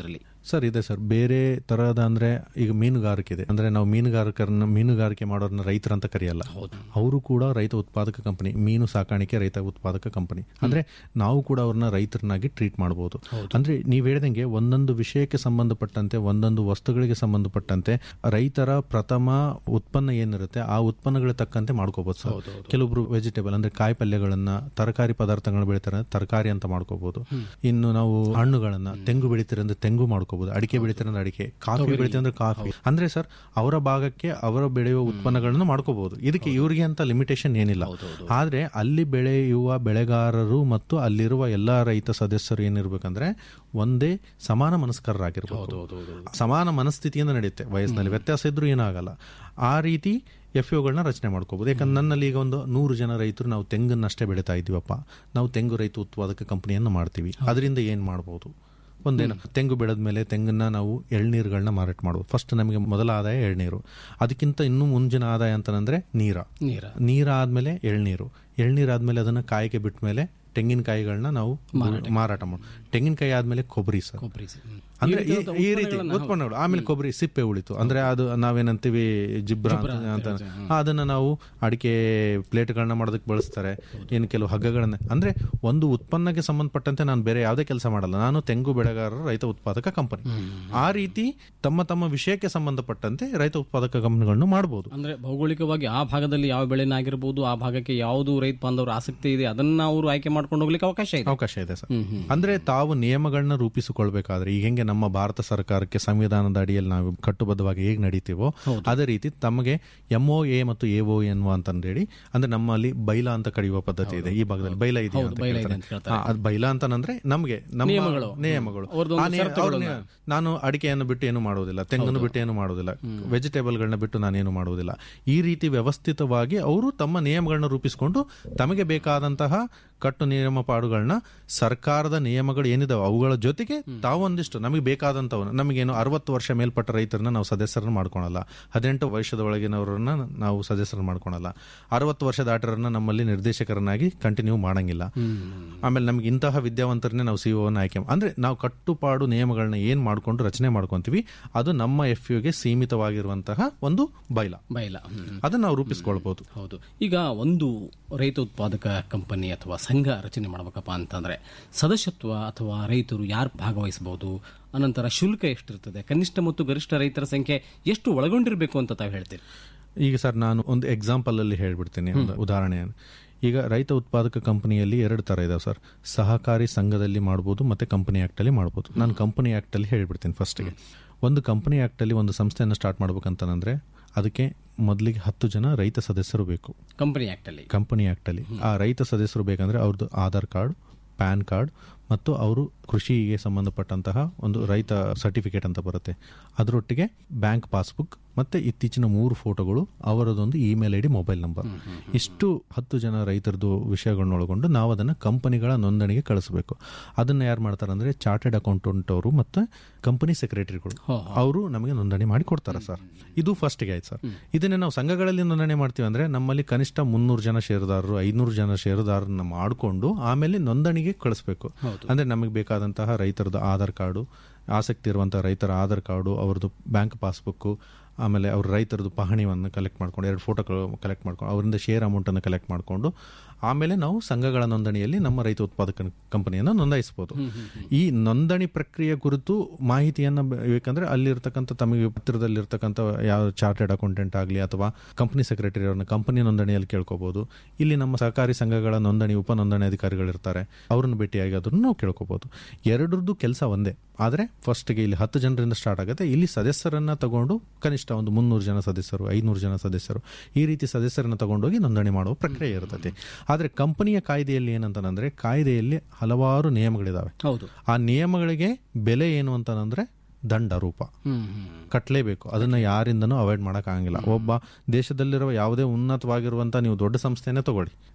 D: ಸರ್ ಇದೆ ಸರ್ ಬೇರೆ ತರಹದ ಅಂದ್ರೆ ಈಗ ಮೀನುಗಾರಿಕೆ ಇದೆ ಅಂದ್ರೆ ನಾವು ಮೀನುಗಾರಿಕರನ್ನ ಮೀನುಗಾರಿಕೆ ಮಾಡೋರನ್ನ ರೈತರಂತ ಕರೆಯಲ್ಲ ಅವರು ಕೂಡ ರೈತ ಉತ್ಪಾದಕ ಕಂಪನಿ ಮೀನು ಸಾಕಾಣಿಕೆ ರೈತ ಉತ್ಪಾದಕ ಕಂಪನಿ ಅಂದ್ರೆ ನಾವು ಕೂಡ ಅವ್ರನ್ನ ರೈತರನ್ನಾಗಿ ಟ್ರೀಟ್ ಮಾಡಬಹುದು ಅಂದ್ರೆ ನೀವು ಹೇಳ್ದಂಗೆ ಒಂದೊಂದು ವಿಷಯಕ್ಕೆ ಸಂಬಂಧಪಟ್ಟಂತೆ ಒಂದೊಂದು ವಸ್ತುಗಳಿಗೆ ಸಂಬಂಧಪಟ್ಟಂತೆ ರೈತರ ಪ್ರಥಮ ಉತ್ಪನ್ನ ಏನಿರುತ್ತೆ ಆ ಉತ್ಪನ್ನಗಳ ತಕ್ಕಂತೆ ಮಾಡ್ಕೋಬಹುದು ಸರ್ ಕೆಲವೊಬ್ರು ವೆಜಿಟೇಬಲ್ ಅಂದ್ರೆ ಕಾಯಿ ಪಲ್ಯಗಳನ್ನ ತರಕಾರಿ ಪದಾರ್ಥಗಳನ್ನ ಬೆಳಿತಾರೆ ತರಕಾರಿ ಅಂತ ಮಾಡ್ಕೋಬಹುದು ಇನ್ನು ನಾವು ಹಣ್ಣುಗಳನ್ನ ತೆಂಗು ಬೆಳಿತಾರೆ ಅಂದ್ರೆ ತೆಂಗು ಮಾಡ್ಕೋಬಹುದು ಅಡಿಕೆ ಬೆಳಿತಾರೆ ಅಂದ್ರೆ ಅಡಿಕೆ ಕಾಫಿ ಬೆಳಿತಾರೆ ಅಂದ್ರೆ ಕಾಫಿ ಅಂದ್ರೆ ಸರ್ ಅವರ ಭಾಗಕ್ಕೆ ಅವರ ಬೆಳೆಯುವ ಉತ್ಪನ್ನಗಳನ್ನು ಮಾಡ್ಕೋಬಹುದು ಇದಕ್ಕೆ ಇವರಿಗೆ ಅಂತ ಲಿಮಿಟೇಷನ್ ಏನಿಲ್ಲ ಆದ್ರೆ ಅಲ್ಲಿ ಬೆಳೆಯುವ ಬೆಳೆಗಾರರು ಮತ್ತು ಅಲ್ಲಿರುವ ಎಲ್ಲಾ ರೈತ ಸದಸ್ಯರು ಏನಿರ್ಬೇಕಂದ್ರೆ ಒಂದೇ ಸಮಾನ ಮನಸ್ಕರರಾಗಿರ್ಬೋದು ಸಮಾನ ಮನಸ್ಥಿತಿಯಿಂದ ನಡೆಯುತ್ತೆ ವಯಸ್ಸಿನಲ್ಲಿ ವ್ಯತ್ಯಾಸ ಇದ್ರೂ ಏನಾಗಲ್ಲ ಆ ರೀತಿ ಎಫ್ ಗಳನ್ನ ರಚನೆ ಮಾಡ್ಕೋಬಹುದು ಯಾಕಂದ್ರೆ ನನ್ನಲ್ಲಿ ಈಗ ಒಂದು ನೂರು ಜನ ರೈತರು ನಾವು ತೆಂಗನ್ನಷ್ಟೇ ಬೆಳೀತಾ ಇದೀವಪ್ಪ ನಾವು ತೆಂಗು ರೈತ ಉತ್ಪಾದಕ ಕಂಪನಿಯನ್ನು ಮಾಡ್ತೀವಿ ಅದರಿಂದ ಏನ್ ಮಾಡ್ಬೋದು ಒಂದೇನು ತೆಂಗು ಬೆಳೆದ ಮೇಲೆ ತೆಂಗನ್ನ ನಾವು ಎಳ್ನೀರುಗಳನ್ನ ಮಾರಾಟ ಮಾಡ್ಬೋದು ಫಸ್ಟ್ ನಮಗೆ ಮೊದಲ ಆದಾಯ ಎಳ್ನೀರು ಅದಕ್ಕಿಂತ ಇನ್ನೂ ಮುಂಚಿನ ಆದಾಯ ಅಂತಂದ್ರೆ ನೀರ
C: ನೀರ
D: ನೀರ ಆದ್ಮೇಲೆ ಎಳ್ನೀರು ಎಳ್ನೀರು ಆದ್ಮೇಲೆ ಅದನ್ನ ಕಾಯಿಗೆ ಬಿಟ್ಟ ಮೇಲೆ ತೆಂಗಿನಕಾಯಿಗಳನ್ನ ನಾವು ಮಾರಾಟ ಮಾಡ ತೆಂಗಿನಕಾಯಿ ಆದ್ಮೇಲೆ ಕೊಬ್ಬರಿ ಸರ್
C: ಕೊಬ್ಬರಿ ಹ್ಮ್.
D: ಅಂದ್ರೆ ಈ- ಈ ರೀತಿ ಉತ್ಪನ್ನಗಳು ಆಮೇಲೆ ಕೊಬ್ಬರಿ ಸಿಪ್ಪೆ ಉಳಿತು ಅಂದ್ರೆ ಅದು ನಾವೇನಂತೀವಿ ಜಿಬ್ರ ಅಂತ- ಅಂತ ಅದನ್ನ ನಾವು ಅಡಿಕೆ ಪ್ಲೇಟ್ಗಳನ್ನ ಮಾಡೋದಕ್ಕೆ ಬಳಸ್ತಾರೆ ಏನು ಕೆಲವು ಹಗ್ಗಗಳನ್ನ ಅಂದ್ರೆ ಒಂದು ಉತ್ಪನ್ನಕ್ಕೆ ಸಂಬಂಧಪಟ್ಟಂತೆ ನಾನು ಬೇರೆ ಯಾವುದೇ ಕೆಲಸ ಮಾಡಲ್ಲ ನಾನು ತೆಂಗು ಬೆಳೆಗಾರರ ರೈತ ಉತ್ಪಾದಕ ಕಂಪನಿ ಆ ರೀತಿ ತಮ್ಮ ತಮ್ಮ ವಿಷಯಕ್ಕೆ ಸಂಬಂಧಪಟ್ಟಂತೆ ರೈತ ಉತ್ಪಾದಕ ಕಂಪನಿಗಳನ್ನು ಮಾಡಬಹುದು
C: ಅಂದ್ರೆ ಭೌಗೋಳಿಕವಾಗಿ ಆ ಭಾಗದಲ್ಲಿ ಯಾವ ಬೆಳೆನಾಗಿರ್ಬೋದು ಆ ಭಾಗಕ್ಕೆ ಯಾವುದು ರೈತ ಬಾಂಧವರು ಆಸಕ್ತಿ ಇದೆ ಅದನ್ನ ಅವರು ಆಯ್ಕೆ ಮಾಡ್ಕೊಂಡು ಹೋಗ್ಲಿಕ್ಕೆ ಅವಕಾಶ ಇದೆ
D: ಅವಕಾಶ ಇದೆ ಸರ್ ಅಂದ್ರೆ ತಾವು ನಿಯಮಗಳನ್ನ ರೂಪಿಸಿಕೊಳ್ಬೇಕಾದ್ರೆ ಈಗ ಹೆಂಗೆ ನಮ್ಮ ಭಾರತ ಸರ್ಕಾರಕ್ಕೆ ಸಂವಿಧಾನದ ಅಡಿಯಲ್ಲಿ ನಾವು ಕಟ್ಟುಬದ್ಧವಾಗಿ ಹೇಗೆ ನಡೀತೀವೋ ಅದೇ ರೀತಿ ತಮಗೆ ಎಂಒ ಎ ಮತ್ತು ಎಒ ಎನ್ಒ ಅಂತ ಹೇಳಿ ಅಂದ್ರೆ ನಮ್ಮಲ್ಲಿ ಬೈಲ ಅಂತ ಕರೆಯುವ ಪದ್ಧತಿ ಇದೆ ಈ ಭಾಗದಲ್ಲಿ ಬೈಲ ಇದೆ ಅಂತ
C: ಬೈಲ ಇದೆ
D: ಕೇಳ್ತಾರೆ.
C: ಅಂತ ಕೇಳ್ತಾರೆ.
D: ಹಾ, ಅದು ಬೈಲ ಅಂತಂದ್ರೆ ನಮಗೆ ನಮ್ಮ
C: ನಿಯಮಗಳು.
D: ನಿಯಮಗಳು
C: ಅವ್ರದ್ದೊಂದು
D: ಆ ನಿಯ-
C: ಷರತ್ತುಗಳನ್ನ.
D: ಅವ್ರ ನಿಯ- ನಾನು ಅಡಿಕೆಯನ್ನು ಬಿಟ್ಟು ಏನು ಮಾಡುವುದಿಲ್ಲ ತೆಂಗನ್ನು ಬಿಟ್ಟು ಏನು ಮಾಡುವುದಿಲ್ಲ ವೆಜಿಟೇಬಲ್ಗಳನ್ನ ಬಿಟ್ಟು ನಾನೇನು ಮಾಡುವುದಿಲ್ಲ ಈ ರೀತಿ ವ್ಯವಸ್ಥಿತವಾಗಿ ಅವರು ತಮ್ಮ ನಿಯಮಗಳನ್ನ ರೂಪಿಸಿಕೊಂಡು ತಮಗೆ ಬೇಕಾದಂತಹ ಕಟ್ಟು ನಿಯಮ ಪಾಡುಗಳನ್ನ ಸರ್ಕಾರದ ನಿಯಮಗಳು ಏನಿದಾವೆ ಅವುಗಳ ಜೊತೆಗೆ ತಾವೊಂದಿಷ್ಟು ನಮಗೆ ಬೇಕಾದಂತವ್ ನಮಗೇನು ಅರವತ್ತು ವರ್ಷ ಮೇಲ್ಪಟ್ಟ ರೈತರನ್ನ ನಾವು ಸದಸ್ಯರನ್ನ ಮಾಡ್ಕೊಳಲ್ಲ ಹದಿನೆಂಟು ವರ್ಷದ ಒಳಗಿನವರನ್ನ ನಾವು ಸದಸ್ಯರನ್ನ ಮಾಡ್ಕೊಳಲ್ಲ ಅರವತ್ತು ವರ್ಷ ದಾಟರನ್ನ ನಮ್ಮಲ್ಲಿ ನಿರ್ದೇಶಕರನ್ನಾಗಿ ಕಂಟಿನ್ಯೂ ಮಾಡಂಗಿಲ್ಲ ಆಮೇಲೆ ನಮ್ಗೆ ಇಂತಹ ವಿದ್ಯಾವಂತರನ್ನೇ ನಾವು ಸಿಒನ ಆಯ್ಕೆ ಮಾ- ಅಂದ್ರೆ ನಾವು ಕಟ್ಟುಪಾಡು ನಿಯಮಗಳನ್ನ ಏನ್ ಮಾಡ್ಕೊಂಡು ರಚನೆ ಮಾಡ್ಕೊಂತೀವಿ ಅದು ನಮ್ಮ ಎಫ್ ಯುಗೆ ಸೀಮಿತವಾಗಿರುವಂತಹ ಒಂದು ಬೈಲ
C: ಬೈಲ ಹ್ಮ್.
D: ಅದನ್ನ ನಾವು ರೂಪಿಸ್ಕೊಳ್ಬಹುದು
C: ಹೌದು ಈಗ ಒಂದು ರೈತ ಉತ್ಪಾದಕ ಕಂಪನಿ ಅಥವಾ ಸಂಘ ರಚನೆ ಮಾಡಬೇಕಪ್ಪ ಅಂತಂದ್ರೆ ಸದಸ್ಯತ್ವ ಅಥವಾ ರೈತರು ಯಾರು ಭಾಗವಹಿಸಬಹುದು ಅನಂತರ ಶುಲ್ಕ ಎಷ್ಟಿರ್ತದೆ ಕನಿಷ್ಠ ಮತ್ತು ಗರಿಷ್ಠ ರೈತರ ಸಂಖ್ಯೆ ಎಷ್ಟು ಒಳಗೊಂಡಿರಬೇಕು ಅಂತ ತಾವು ಹೇಳ್ತೀರಿ
D: ಈಗ ಸರ್ ನಾನು ಒಂದು ಎಕ್ಸಾಂಪಲ್ ಅಲ್ಲಿ ಹೇಳ್ಬಿಡ್ತೀನಿ ಒಂದು ಉದಾಹರಣೆಯನ್ನು ಈಗ ರೈತ ಉತ್ಪಾದಕ ಕಂಪನಿಯಲ್ಲಿ ಎರಡು ತರ ಇದಾವೆ ಸರ್ ಸಹಕಾರಿ ಸಂಘದಲ್ಲಿ ಮಾಡ್ಬೋದು ಮತ್ತೆ ಕಂಪನಿ ಆಕ್ಟ್ ಅಲ್ಲಿ ಮಾಡ್ಬೋದು ನಾನು ಕಂಪನಿ ಆಕ್ಟ್ ಅಲ್ಲಿ ಹೇಳ್ಬಿಡ್ತೀನಿ ಫಸ್ಟ್ಗೆ ಒಂದು ಕಂಪನಿ ಆಕ್ಟ್ ಅಲ್ಲಿ ಒಂದು ಸಂಸ್ಥೆಯನ್ನು ಸ್ಟಾರ್ಟ್ ಮಾಡ್ಬೇಕಂತಂದ್ರೆ ಅದಕ್ಕೆ ಮೊದಲಿಗೆ ಹತ್ತು ಜನ ರೈತ ಸದಸ್ಯರು ಬೇಕು
C: ಕಂಪನಿ ಆಕ್ಟ್ ಅಲ್ಲಿ
D: ಕಂಪನಿ ಆಕ್ಟ್ ಅಲ್ಲಿ ಆ ರೈತ ಸದಸ್ಯರು ಬೇಕಂದ್ರೆ ಅವ್ರದ್ದು ಆಧಾರ್ ಕಾರ್ಡ್ ಪ್ಯಾನ್ ಕಾರ್ಡ್ ಮತ್ತು ಅವರು ಕೃಷಿಗೆ ಸಂಬಂಧಪಟ್ಟಂತಹ ಒಂದು ರೈತ ಸರ್ಟಿಫಿಕೇಟ್ ಅಂತ ಬರುತ್ತೆ ಅದರೊಟ್ಟಿಗೆ ಬ್ಯಾಂಕ್ ಪಾಸ್ಬುಕ್ ಮತ್ತೆ ಇತ್ತೀಚಿನ ಮೂರು ಫೋಟೋಗಳು ಅವರದೊಂದು email I D mobile number ಇಷ್ಟು ಹತ್ತು ಜನ ರೈತರದ್ದು ವಿಷಯಗಳನ್ನ ಒಳಗೊಂಡು ನಾವು ಅದನ್ನ ಕಂಪನಿಗಳ ನೋಂದಣಿಗೆ ಕಳಿಸಬೇಕು ಅದನ್ನ ಯಾರು ಮಾಡ್ತಾರೆ ಅಂದ್ರೆ ಚಾರ್ಟೆಡ್ ಅಕೌಂಟೆಂಟ್ ಅವರು ಮತ್ತೆ ಕಂಪನಿ ಸೆಕ್ರೆಟರಿಗಳು ಅವರು ನಮಗೆ ನೋಂದಣಿ ಮಾಡಿ ಕೊಡ್ತಾರೆ ಸರ್ ಇದು ಫಸ್ಟ್ಗೆ ಆಯ್ತು ಸರ್ ಇದನ್ನೇ ನಾವು ಸಂಘಗಳಲ್ಲಿ ನೋಂದಣಿ ಮಾಡ್ತೀವಿ ಅಂದ್ರೆ ನಮ್ಮಲ್ಲಿ ಕನಿಷ್ಠ ಮುನ್ನೂರು ಜನ ಷೇರುದಾರರು ಐನೂರು ಜನ ಷೇರುದಾರರನ್ನ ಮಾಡಿಕೊಂಡು ಆಮೇಲೆ ನೋಂದಣಿಗೆ ಕಳಿಸ್ಬೇಕು ಅಂದ್ರೆ ನಮಗೆ ಬೇಕಾದಂತಹ ರೈತರದ್ದು ಆಧಾರ್ ಕಾರ್ಡು ಆಸಕ್ತಿ ಇರುವಂತಹ ರೈತರ ಆಧಾರ್ ಕಾರ್ಡು ಅವ್ರದ್ದು ಬ್ಯಾಂಕ್ ಪಾಸ್ಬುಕ್ ಆಮೇಲೆ ಅವ್ರ ರೈತರದ್ದು ಪಹಣಿಯನ್ನು ಕಲೆಕ್ಟ್ ಮಾಡ್ಕೊಂಡು ಎರಡು ಫೋಟೋಗಳು ಕಲೆಕ್ಟ್ ಮಾಡ್ಕೊಂಡು ಅವರಿಂದ ಶೇರ್ ಅಮೌಂಟನ್ನು ಕಲೆಕ್ಟ್ ಮಾಡಿಕೊಂಡು ಆಮೇಲೆ ನಾವು ಸಂಘಗಳ ನೋಂದಣಿಯಲ್ಲಿ ನಮ್ಮ ರೈತ ಉತ್ಪಾದಕ ಕಂಪನಿಯನ್ನು ನೋಂದಾಯಿಸಬಹುದು ಈ ನೋಂದಣಿ ಪ್ರಕ್ರಿಯೆ ಕುರಿತು ಮಾಹಿತಿಯನ್ನು ಬೇಕಂದ್ರೆ ಅಲ್ಲಿರ್ತಕ್ಕಂಥ ತಮಗೆ ಹತ್ತಿರದಲ್ಲಿರ್ತಕ್ಕಂಥ ಯಾವ ಚಾರ್ಟೆಡ್ ಅಕೌಂಟೆಂಟ್ ಆಗಲಿ ಅಥವಾ ಕಂಪನಿ ಸೆಕ್ರೆಟರಿ ಅವ್ರನ್ನ ಕಂಪನಿ ನೋಂದಣಿಯಲ್ಲಿ ಕೇಳ್ಕೋಬಹುದು ಇಲ್ಲಿ ನಮ್ಮ ಸಹಕಾರಿ ಸಂಘಗಳ ನೋಂದಣಿ ಉಪ ನೋಂದಣಿ ಅಧಿಕಾರಿಗಳಿರ್ತಾರೆ ಅವ್ರನ್ನ ಭೇಟಿಯಾಗಿ ಅದನ್ನು ನಾವು ಕೇಳ್ಕೋಬಹುದು ಎರಡರದ್ದು ಕೆಲಸ ಒಂದೇ ಆದರೆ ಫಸ್ಟ್ಗೆ ಇಲ್ಲಿ ಹತ್ತು ಜನರಿಂದ ಸ್ಟಾರ್ಟ್ ಆಗುತ್ತೆ ಇಲ್ಲಿ ಸದಸ್ಯರನ್ನ ತಗೊಂಡು ಕನಿಷ್ಠ ಒಂದು ಮುನ್ನೂರು ಜನ ಸದಸ್ಯರು ಐನೂರು ಜನ ಸದಸ್ಯರು ಈ ರೀತಿ ಸದಸ್ಯರನ್ನ ತಗೊಂಡೋಗಿ ನೋಂದಣಿ ಮಾಡುವ ಪ್ರಕ್ರಿಯೆ ಇರ್ತದೆ ಆದರೆ ಕಂಪನಿಯ ಕಾಯ್ದೆಯಲ್ಲಿ ಏನಂತಂದ್ರೆ ಕಾಯ್ದೆಯಲ್ಲಿ ಹಲವಾರು ನಿಯಮಗಳಿದಾವೆ
C: ಹೌದು
D: ಆ ನಿಯಮಗಳಿಗೆ ಬೆಲೆ ಏನು ಅಂತಂದ್ರೆ ದಂಡ ರೂಪ
C: ಹ್ಮ್ ಹ್ಮ್
D: ಕಟ್ಟಲೇಬೇಕು ಅದನ್ನ ಯಾರಿಂದನೂ ಅವಾಯ್ಡ್ ಆಗಂಗಿಲ್ಲ ಒಬ್ಬ ದೇಶದಲ್ಲಿರುವ ಯಾವುದೇ ಉನ್ನತವಾಗಿರುವಂತ ನೀವು ದೊಡ್ಡ ಸಂಸ್ಥೆನೇ ತಗೊಳ್ಳಿ